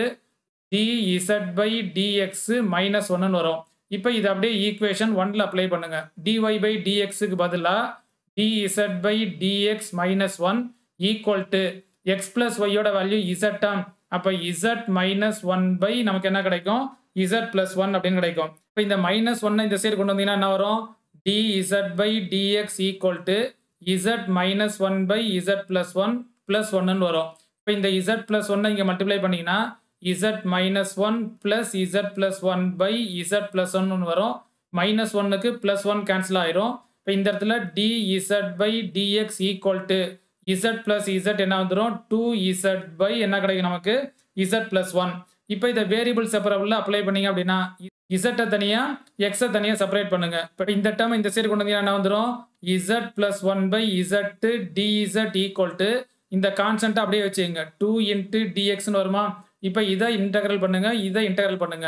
dz by dx minus ஒன்னு வரும் இப்போ இது அப்படியே ஈக்குவேஷன் ஒன்ல அப்ளை பண்ணுங்க டிஒய் பை டிஎக்ஸுக்கு பதிலாக dz by dx minus one equal to x plus ஒய்யோட வேல்யூ இசட்டாம் அப்போ இசட் மைனஸ் ஒன் பை நமக்கு என்ன கிடைக்கும் இசட் பிளஸ் ஒன் அப்படின்னு கிடைக்கும் இப்போ இந்த மைனஸ் ஒன்னை இந்த சைடு கொண்டு வந்தீங்கன்னா என்ன வரும் d z by dx equal to z minus one by z plus one plus ஒன்னு வரும் இப்போ இந்த இசட் பிளஸ் ஒன்னை இங்கே மல்டிப்ளை பண்ணிங்கன்னா z minus one plus z plus one by z plus ஒன்னு வரும் மைனஸ் ஒன்னுக்கு ப்ளஸ் ஒன் கேன்சல் ஆயிரும் இப்போ இந்த இடத்துல d z by dx equal to z plus z என்ன வந்துடும் டூ இசட் பை என்ன கிடைக்கும் நமக்கு இசட் பிளஸ் ஒன் இப்போ இதை வேரியபிள் செப்பரபிள் அப்ளை பண்ணீங்க அப்படின்னா இசட்டை தனியாக எக்ஸை தனியாக செப்பரேட் பண்ணுங்க இப்போ இந்த டேர்ம் இந்த சைடு கொண்டு வந்தீங்கன்னா என்ன வந்துடும் z plus one by z dz equal to இந்த கான்ஸ்டன்ட்டை அப்படியே வச்சுக்கோங்க டூ இன்ட்டு டிஎக்ஸ்னு வருமா இப்போ இதை இன்டகிரல் பண்ணுங்க இதை இன்டகிரல் பண்ணுங்க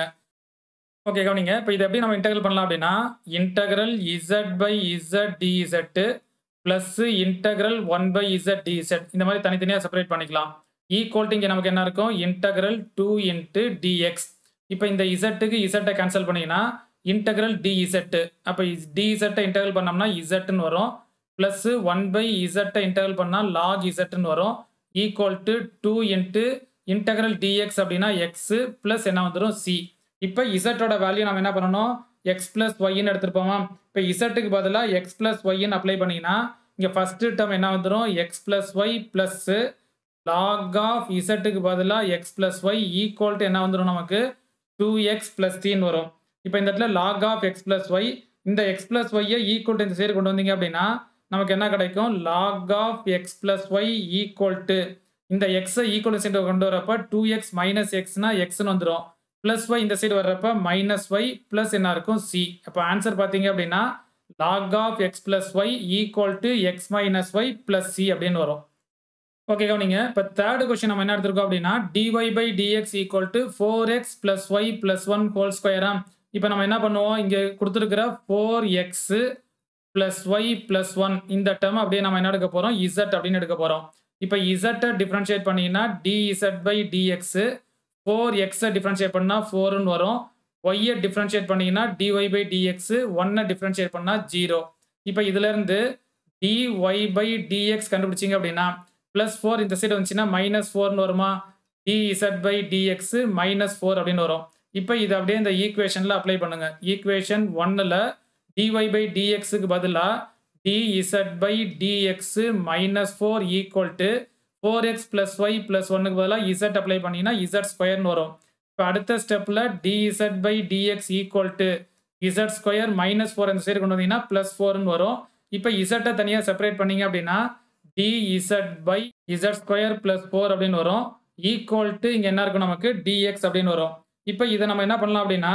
ஓகே கவனிங்க இப்போ இதை எப்படி நம்ம இன்டகிரல் பண்ணலாம் அப்படின்னா integral z by z dz plus integral one by z dz இந்த மாதிரி தனித்தனியாக செப்பரேட் பண்ணிக்கலாம் ஈக்குவல் இங்கே நமக்கு என்ன இருக்கும் இன்டகிரல் டூ இன்ட்டு டிஎக்ஸ் இப்போ இந்த இசட்டுக்கு இசட்டை கேன்சல் பண்ணீங்கன்னா இன்டகிரல் டிஇசட்டு அப்போ டிஇசட்டை இன்டகிரல் பண்ணோம்னா இசட்னு வரும் ப்ளஸ் ஒன் பை இசட்டை இன்டகிரல் பண்ணால் லாக் இசட்னு வரும் equal to two into integral dx அப்படின்னா எக்ஸு ப்ளஸ் என்ன வந்துடும் சி இப்போ இசட்டோட வேல்யூ நம்ம என்ன பண்ணணும் எக்ஸ் ப்ளஸ் ஒய்ன்னு எடுத்துருப்போமா இப்போ இசட்டுக்கு பதிலாக எக்ஸ் ப்ளஸ் ஒய்ன்னு அப்ளை பண்ணிங்கன்னா இங்கே ஃபஸ்ட்டு டேர்ம் என்ன வந்துடும் x plus y plus log of இசட்டுக்கு பதிலாக x plus y equal to என்ன வந்துடும் நமக்கு டூ எக்ஸ் ப்ளஸ் டின்னு வரும் இப்போ இந்த இடத்துல log of x plus y இந்த எக்ஸ் ப்ளஸ் ஒய்யை ஈக்குவல் டு இந்த சைடு கொண்டு வந்தீங்க அப்படின்னா நமக்கு என்ன கிடைக்கும் log of x plus y equal to இந்த எக்ஸை ஈக்குவல் சைடு கொண்டு வரப்ப டூ எக்ஸ் மைனஸ் எக்ஸ்னா எக்ஸ்னு வந்துடும் ப்ளஸ் ஒய் இந்த சைடு வர்றப்ப மைனஸ் ஒய் ப்ளஸ் என்ன இருக்கும் சி அப்போ ஆன்சர் பார்த்தீங்க அப்படின்னா log of x plus y equal to x minus y plus c அப்படின்னு வரும் ஓகே கவனிங்க இப்போ தேர்ட் கொஸ்டின் நம்ம என்ன எடுத்திருக்கோம் அப்படின்னா dy by dx equal to four x plus y plus one whole ஸ்கொயரா இப்போ நம்ம என்ன பண்ணுவோம் இங்கே கொடுத்துருக்கிற four x plus y plus one இந்த டேர்ம் அப்படியே நம்ம என்ன எடுக்க போகிறோம் இசட் அப்படின்னு எடுக்க போகிறோம் இப்போ இசட்டை டிஃப்ரென்ஷியேட் பண்ணிங்கன்னா டிஇசட் பை டிஎக்ஸு ஃபோர் எக்ஸை டிஃப்ரென்ஷியேட் பண்ணால் ஃபோர்னு வரும் ஒய்யை டிஃப்ரென்ஷியேட் பண்ணிங்கன்னா டிஒய் பை டிஎக்ஸு ஒன்னை டிஃப்ரென்ஷியேட் பண்ணால் ஜீரோ இப்போ இதுலேருந்து டிஒய் பை டிஎக்ஸ் கண்டுபிடிச்சிங்க அப்படின்னா ப்ளஸ் ஃபோர் இந்த சைடு வந்துச்சுன்னா மைனஸ் ஃபோர்னு வருமா dz by dx minus four அப்படின்னு வரும் இப்போ இது அப்படியே இந்த ஈக்குவேஷனில் அப்ளை பண்ணுங்கள் ஈக்குவேஷன் ஒன்னில் டிஒய் பை டிஎக்ஸுக்கு பதிலாக dz by dx minus four equal to four x plus y plus ஒன்னுக்கு பதிலாக இசட் அப்ளை பண்ணிங்கன்னா இசட் ஸ்கொயர்னு வரும் இப்போ அடுத்த ஸ்டெப்பில் dz by dx equal to z square minus four அந்த சைடு கொண்டு வந்தீங்கன்னா ப்ளஸ் ஃபோர்னு வரும் இப்போ இசட்டை தனியாக செப்பரேட் பண்ணீங்க அப்படின்னா dz by z square plus four அப்படின்னு வரும் ஈக்குவல் டு இங்கே என்ன இருக்கும் நமக்கு டிஎக்ஸ் அப்படின்னு வரும் இப்போ இதை நம்ம என்ன பண்ணலாம் அப்படின்னா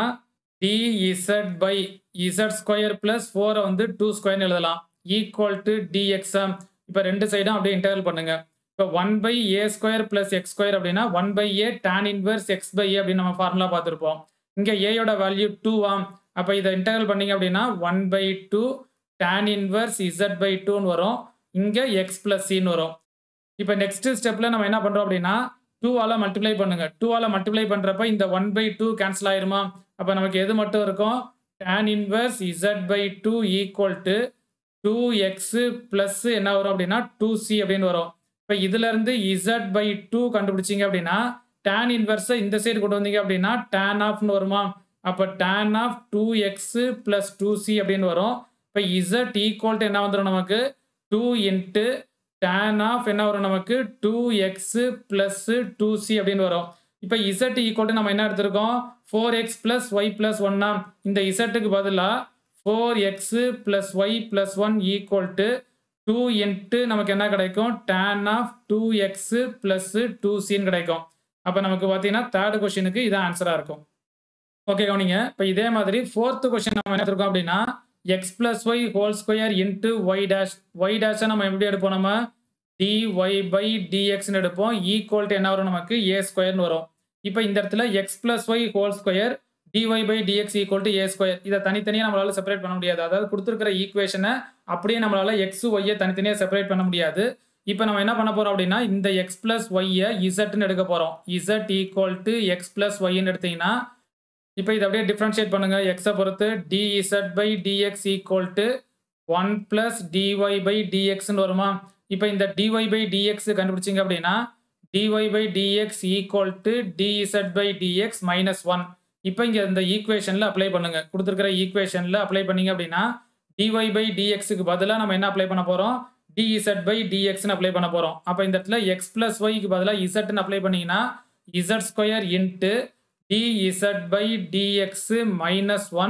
dz by z square plus ஃபோரை வந்து டூ ஸ்கொயர்னு எழுதலாம் ஈக்குவல் டு டிஎக்ஸா இப்போ ரெண்டு சைடும் அப்படியே இன்டர்வல் பண்ணுங்க இப்போ one by a square plus x square அப்படின்னா one by a tan inverse x by a அப்படின்னு நம்ம ஃபார்முலா பார்த்துருப்போம் இங்கே ஏயோட வேல்யூ டூவாம் அப்போ இதை இன்டர்வல் பண்ணீங்க அப்படின்னா one by two tan inverse z by டூன்னு வரும் இங்கே எக்ஸ் பிளஸ் சின்னு வரும் இப்போ நெக்ஸ்ட் ஸ்டெப்பில் நம்ம என்ன பண்ணுறோம் அப்படின்னா டூவால் மல்டிப்ளை பண்ணுங்க டூவால் மல்டிப்ளை பண்ணுறப்ப இந்த ஒன் பை டூ கேன்சல் ஆயிருமா அப்போ நமக்கு எது மட்டும் இருக்கும் tan inverse z by two equal to two x plus என்ன வரும் அப்படின்னா டூ சி அப்படின்னு வரும் இப்போ இதுலேருந்து இசட் பை டூ கண்டுபிடிச்சிங்க அப்படின்னா டேன் இன்வர்ஸை இந்த சைடு கொண்டு வந்தீங்க அப்படின்னா டேன் ஆஃப்னு வருமா அப்போ tan of two x plus two c அப்படின்னு வரும் இப்போ இசட் ஈக்குவல் என்ன வந்துடும் நமக்கு டூ இன்ட்டு டேன் ஆஃப் என்ன வரும் நமக்கு two x plus two c அப்படின்னு வரும் இப்போ இசட் ஈக்குவல் நம்ம என்ன எடுத்திருக்கோம் four x plus y plus ஒன்னா இந்த இசட்டுக்கு பதிலாக four x plus y plus one equal to two into நமக்கு என்ன கிடைக்கும் tan of two x plus two சின்னு கிடைக்கும் அப்போ நமக்கு பார்த்தீங்கன்னா தேர்ட் கொஷினுக்கு இதான் ஆன்சராக இருக்கும் ஓகே கவனிங்க இப்போ இதே மாதிரி ஃபோர்த்து கொஷின் நம்ம என்ன எடுத்திருக்கோம் அப்படின்னா x plus y whole square into y dash y டேஷை நம்ம எப்படி எடுப்போம் நம்ம டி ஒய் பை டிஎக்ஸ்னு எடுப்போம் ஈக்குவல் டு என்ன வரும் நமக்கு ஏ ஸ்கொயர்னு வரும் இப்போ இந்த இடத்துல x plus y whole square dy by dx equal to a square இதை தனித்தனியாக நம்மளால செப்பரேட் பண்ண முடியாது அதாவது கொடுத்துருக்கிற ஈக்குவேஷனை அப்படியே நம்மளால எக்ஸ் ஒய்யை தனித்தனியாக செப்பரேட் பண்ண முடியாது இப்போ நம்ம என்ன பண்ண போறோம் அப்படின்னா இந்த எக்ஸ் பிளஸ் ஒய்யை இசட்னு எடுக்க போறோம் z equal to x plus ஒய்ன்னு எடுத்தீங்கன்னா இப்போ இதை அப்படியே டிஃப்ரென்ஷியேட் பண்ணுங்க எக்ஸை பொறுத்து dz by dx equal to one plus dy by டிஎக்ஸ்னு வருமா இப்போ இந்த டிஒய் பை டிஎக்ஸ் கண்டுபிடிச்சிங்க அப்படின்னா dy by dx equal to dz by dx minus one இப்போ இங்கே இந்த ஈக்குவேஷனில் அப்ளை பண்ணுங்க கொடுத்துருக்கிற ஈக்குவேஷனில் அப்ளை பண்ணீங்க அப்படின்னா டிஒய் பை டிஎக்ஸுக்கு பதிலாக நம்ம என்ன அப்ளை பண்ண போகிறோம் டிஇசட் பை டிஎக்ஸ்னு அப்ளை பண்ண போகிறோம் அப்போ இந்த இடத்துல எக்ஸ் பிளஸ் ஒய்க்கு பதிலாக இசட்னு அப்ளை பண்ணீங்கன்னா z square into டிஇசட் by dx minus one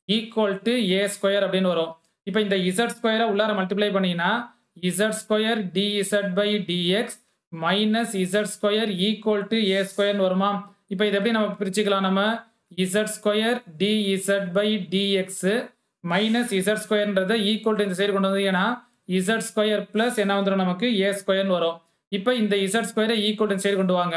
equal to a square அப்படின்னு வரும் இப்போ இந்த இசட் ஸ்கொயரை உள்ளார மல்டிப்ளை பண்ணீங்கன்னா z square dz by dx minus z square equal to a ஸ்கொயர்னு வருமா இப்போ இதை எப்படி நம்ம பிரிச்சுக்கலாம் நம்ம z square dz by dx minus z ஸ்கொயர்ன்றதை ஈக்குவல் டு இந்த சைடு கொண்டு வந்தீங்கன்னா இசட் ஸ்கொயர் பிளஸ் என்ன வந்துடும் நமக்கு ஏ ஸ்கொயர்னு வரும் இப்போ இந்த இசட் ஸ்கொயரை ஈக்குவல் டு சைடு கொண்டு வாங்க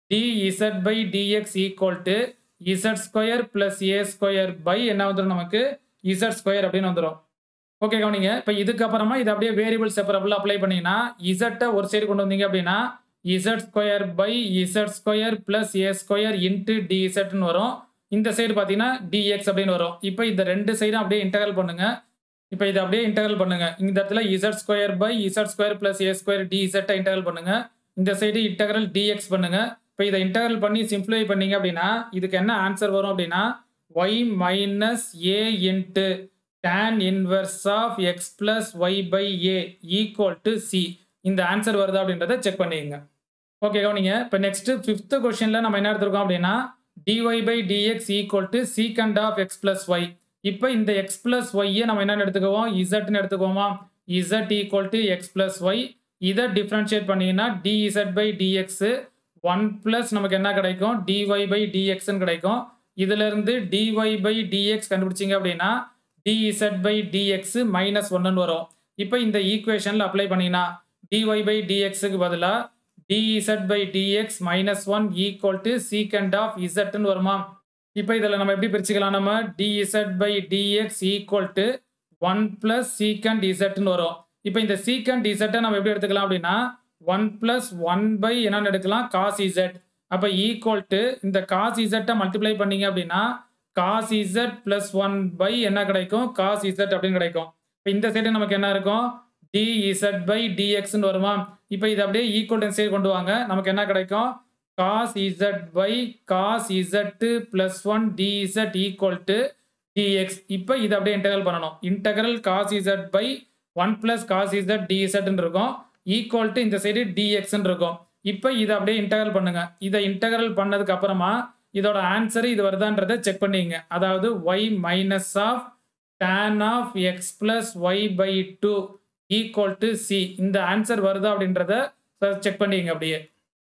dz by dx equal to z square plus a square by என்ன வந்துடும் நமக்கு இசட் ஸ்கொயர் அப்படின்னு வந்துடும் ஓகே கவனிங்க இப்போ இதுக்கப்புறமா இது அப்படியே வேரியபிள் செப்பரபிள் அப்ளை பண்ணீங்கன்னா இசட்டை ஒரு சைடு கொண்டு வந்தீங்க அப்படின்னா z square by z square plus a square into டிஇசட்னு வரும் இந்த சைடு பார்த்தீங்கன்னா டிஎக்ஸ் அப்படின்னு வரும் இப்போ இந்த ரெண்டு சைடும் அப்படியே இன்டகரல் பண்ணுங்க இப்போ இதை அப்படியே இன்டகரல் பண்ணுங்க இந்த இடத்துல z square by z square plus a square டிஇசட்டை இன்டகரல் பண்ணுங்க இந்த சைடு இன்டகரல் டிஎக்ஸ் பண்ணுங்க இப்போ இதை இன்டகரல் பண்ணி சிம்பிளை பண்ணீங்க அப்படின்னா இதுக்கு என்ன ஆன்சர் வரும் அப்படின்னா y minus a into tan inverse of x plus y by a equal to c இந்த ஆன்சர் வருதா அப்படின்றத செக் பண்ணிக்கங்க ஓகே கவனிங்க இப்போ நெக்ஸ்ட் ஃபிஃப்த் கொஸ்டினில் நம்ம என்ன எடுத்திருக்கோம் அப்படின்னா dy by dx equal to secant of x plus y இப்போ இந்த எக்ஸ் பிளஸ் ஒய்யை நம்ம என்னென்னு எடுத்துக்குவோம் இசட்னு எடுத்துக்குவோமா z equal to x plus y இதை டிஃப்ரென்ஷியேட் பண்ணீங்கன்னா dz by dx one plus நமக்கு என்ன கிடைக்கும் டிஒய் பை டிஎக்ஸ்ன்னு கிடைக்கும் இதுல இருந்து டிஒய் பை டிஎக்ஸ் கண்டுபிடிச்சிங்க அப்படின்னா டிஇசட் பை டிஎக்ஸ் மைனஸ் ஒன்னு வரும் இப்போ இந்த ஈக்குவேஷனில் அப்ளை பண்ணீங்கன்னா டிஒய் பை டிஎக்ஸுக்கு பதிலாக dz by dx minus one equal to secant of இசட்னு வருமா இப்போ இதில் நம்ம எப்படி பிரிச்சுக்கலாம் நம்ம dz by dx equal to one plus secant இசட்னு வரும் இப்போ இந்த சீக்கண்ட் இசட்டை நம்ம எப்படி எடுத்துக்கலாம் அப்படின்னா ஒன் பிளஸ் ஒன் பை என்னன்னு எடுக்கலாம் காஸ் இசட் அப்போ ஈக்குவல் டு இந்த காஸ் இசட்டை மல்டிப்ளை பண்ணீங்க அப்படின்னா cos z plus one by என்ன கிடைக்கும் காஸ் இசட் அப்படின்னு கிடைக்கும் இப்போ இந்த சைடு நமக்கு என்ன இருக்கும் டிஇசட் பை டிஎக்ஸ்னு வருமா இப்போ இது அப்படியே ஈக்குவல் சைடு கொண்டு வாங்க நமக்கு என்ன கிடைக்கும் cos z by cos z plus one dz equal to dx இப்போ இதை அப்படியே இன்டெகிரல் பண்ணணும் integral cos z by one plus cos இசட் டிஇசட்னு இருக்கும் ஈக்குவல் டு இந்த சைடு டிஎக்ஸ்ன்னு இருக்கும் இப்போ இதை அப்படியே இன்டெகிரல் பண்ணுங்க இதை இன்டெகிரல் பண்ணதுக்கு அப்புறமா இதோட ஆன்சர் இது வருதான்றதை செக் பண்ணிங்க அதாவது y minus of tan of x plus y by two equal to c இந்த ஆன்சர் வருதா அப்படின்றத செக் பண்ணிங்க அப்படியே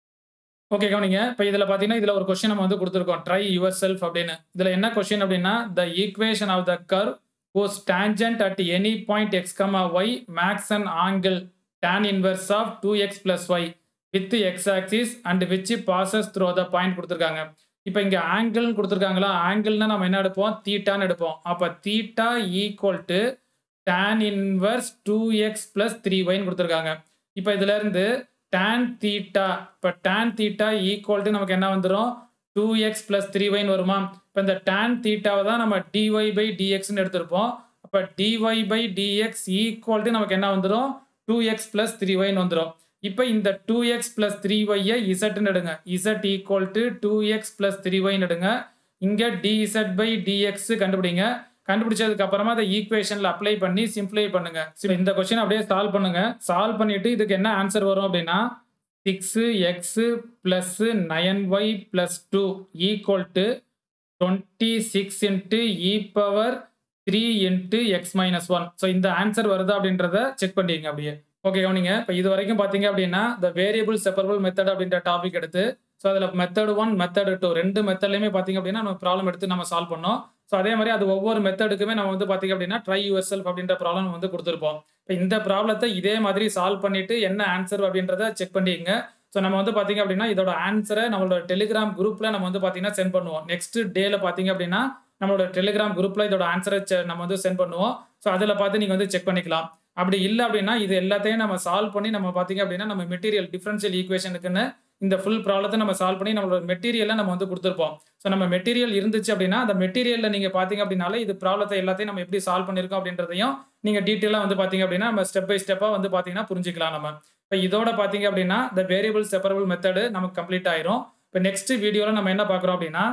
ஓகே கவனிங்க இப்போ இதில் பார்த்தீங்கன்னா இதில் ஒரு கொஸ்டின் நம்ம வந்து கொடுத்துருக்கோம் ட்ரை யுவர் செல்ஃப் அப்படின்னு இதில் என்ன கொஸ்டின் அப்படின்னா the equation of the curve whose tangent at any point x comma y max an angle tan inverse of 2x plus y with x axis and which passes through the point கொடுத்துருக்காங்க இப்போ இங்கே angle கொடுத்துருக்காங்களா ஆங்கிள்னா நம்ம என்ன எடுப்போம் தீட்டான்னு எடுப்போம் அப்போ theta equal to tan inverse two x plus three ஒய்னு கொடுத்துருக்காங்க இப்போ இதுல இருந்து tan தீட்டா இப்போ tan தீட்டா ஈக்குவல் டு நமக்கு என்ன வந்துடும் டூ எக்ஸ் ப்ளஸ் த்ரீ ஒய்னு வருமா இப்போ இந்த tan தீட்டாவை தான் நம்ம டிஒய் பை டிஎக்ஸ்னு எடுத்திருப்போம் அப்போ dy by dx equal to நமக்கு என்ன வந்துடும் டூ எக்ஸ் ப்ளஸ் த்ரீ ஒய்னு வந்துடும் இப்போ இந்த டூ எக்ஸ் ப்ளஸ் த்ரீ ஒய்யை இசட்னு எடுங்க z equal to two x plus three ஒய்னு எடுங்க இங்கே டிஇசட் பை டிஎக்ஸ் கண்டுபிடிங்க கண்டுபிடிச்சதுக்கு அப்புறமா அதை ஈக்குவேஷன்ல அப்ளை பண்ணி சிம்பிளை பண்ணுங்க சரி இந்த கொஸ்டின் அப்படியே சால்வ் பண்ணுங்க சால்வ் பண்ணிட்டு இதுக்கு என்ன ஆன்சர் வரும் அப்படின்னா six x plus nine y plus two equal to twenty six into e power three into x minus one so இந்த ஆன்சர் வருதா அப்படின்றத செக் பண்ணிங்க அப்படியே ஓகே கவனிங்க இப்போ இது வரைக்கும் பார்த்தீங்க அப்படின்னா த வேரியபிள் செப்பரபிள் மெத்தட் அப்படின்ற டாபிக் எடுத்து ஸோ அதில் மெத்தட் ஒன் மெத்தட் டூ ரெண்டு மெத்தட்லையுமே பார்த்தீங்க அப்படின்னா நம்ம ப்ராப்ளம் எடுத்து நம்ம சால்வ் பண்ணோம் ஸோ அதே மாதிரி அது ஒவ்வொரு மெத்தடுக்குமே நம்ம வந்து பார்த்தீங்க அப்படின்னா ட்ரை யுவர் செல்ஃப் அப்படின்ற ப்ராப்ளம் வந்து கொடுத்துருப்போம் இப்போ இந்த ப்ராப்ளத்தை இதே மாதிரி சால்வ் பண்ணிட்டு என்ன ஆன்சர் அப்படின்றத செக் பண்ணிக்கங்க ஸோ நம்ம வந்து பார்த்தீங்க அப்படின்னா இதோட ஆன்சரை நம்மளோட டெலிகிராம் குரூப்பில் நம்ம வந்து பார்த்தீங்கன்னா சென்ட் பண்ணுவோம் நெக்ஸ்ட் டேல பார்த்தீங்க அப்படின்னா நம்மளோட டெலிகிராம் குரூப்பில் இதோட ஆன்சரை நம்ம வந்து சென்ட் பண்ணுவோம் ஸோ அதில் பார்த்து நீங்கள் வந்து செக் பண்ணிக்கலாம் அப்படி இல்லை அப்படின்னா இது எல்லாத்தையும் நம்ம சால்வ் பண்ணி நம்ம பார்த்தீங்க அப்படின்னா நம்ம மெட்டீரியல் டிஃபரன்ஷியல் ஈக்குவேஷனுக்குன்னு இந்த ஃபுல் ப்ராப்ளத்தை நம்ம சால்வ் பண்ணி நம்மளோட மெட்டீரியலை நம்ம வந்து கொடுத்துருப்போம் ஸோ நம்ம மெட்டீரியல் இருந்துச்சு அப்படின்னா அந்த மெட்டீரியலில் நீங்கள் பார்த்தீங்க அப்படின்னாலே இது ப்ராப்ளத்தை எல்லாத்தையும் நம்ம எப்படி சால்வ் பண்ணியிருக்கோம் அப்படின்றதையும் நீங்கள் டீட்டெயிலாக வந்து பார்த்தீங்க அப்படின்னா நம்ம ஸ்டெப் பை ஸ்டெப்பாக வந்து பார்த்தீங்கன்னா புரிஞ்சிக்கலாம் நம்ம இப்போ இதோட பார்த்தீங்க அப்படின்னா இந்த வேரியபிள் செப்பரபிள் மெத்தடு நமக்கு கம்ப்ளீட் ஆயிரும் இப்போ நெக்ஸ்ட் வீடியோவில் நம்ம என்ன பார்க்குறோம் அப்படின்னா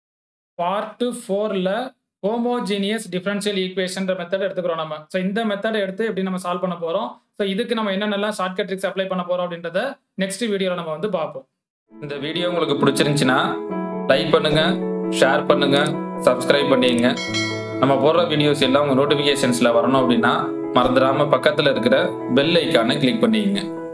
பார்ட் ஃபோரில் ஹோமோஜீனியஸ் டிஃபரன்ஷியல் ஈக்குவேஷன்ற மெத்தட் எடுத்துக்கிறோம் நம்ம ஸோ இந்த மெத்தடை எடுத்து எப்படி நம்ம சால்வ் பண்ண போகிறோம் ஸோ இதுக்கு நம்ம என்னென்னலாம் ஷார்ட்கட் ட்ரிக்ஸ் அப்ளை பண்ண போகிறோம் அப்படின்றத நெக்ஸ்ட் வீடியோவில் நம்ம வந்து பார்ப்போம் இந்த வீடியோ உங்களுக்கு பிடிச்சிருந்துச்சுன்னா லைக் பண்ணுங்க ஷேர் பண்ணுங்க சப்ஸ்கிரைப் பண்ணிங்க நம்ம போடுற வீடியோஸ் எல்லாம் உங்கள் நோட்டிஃபிகேஷன்ஸில் வரணும் அப்படின்னா மறந்துடாமல் பக்கத்தில் இருக்கிற பெல் ஐக்கானை கிளிக் பண்ணிக்கங்க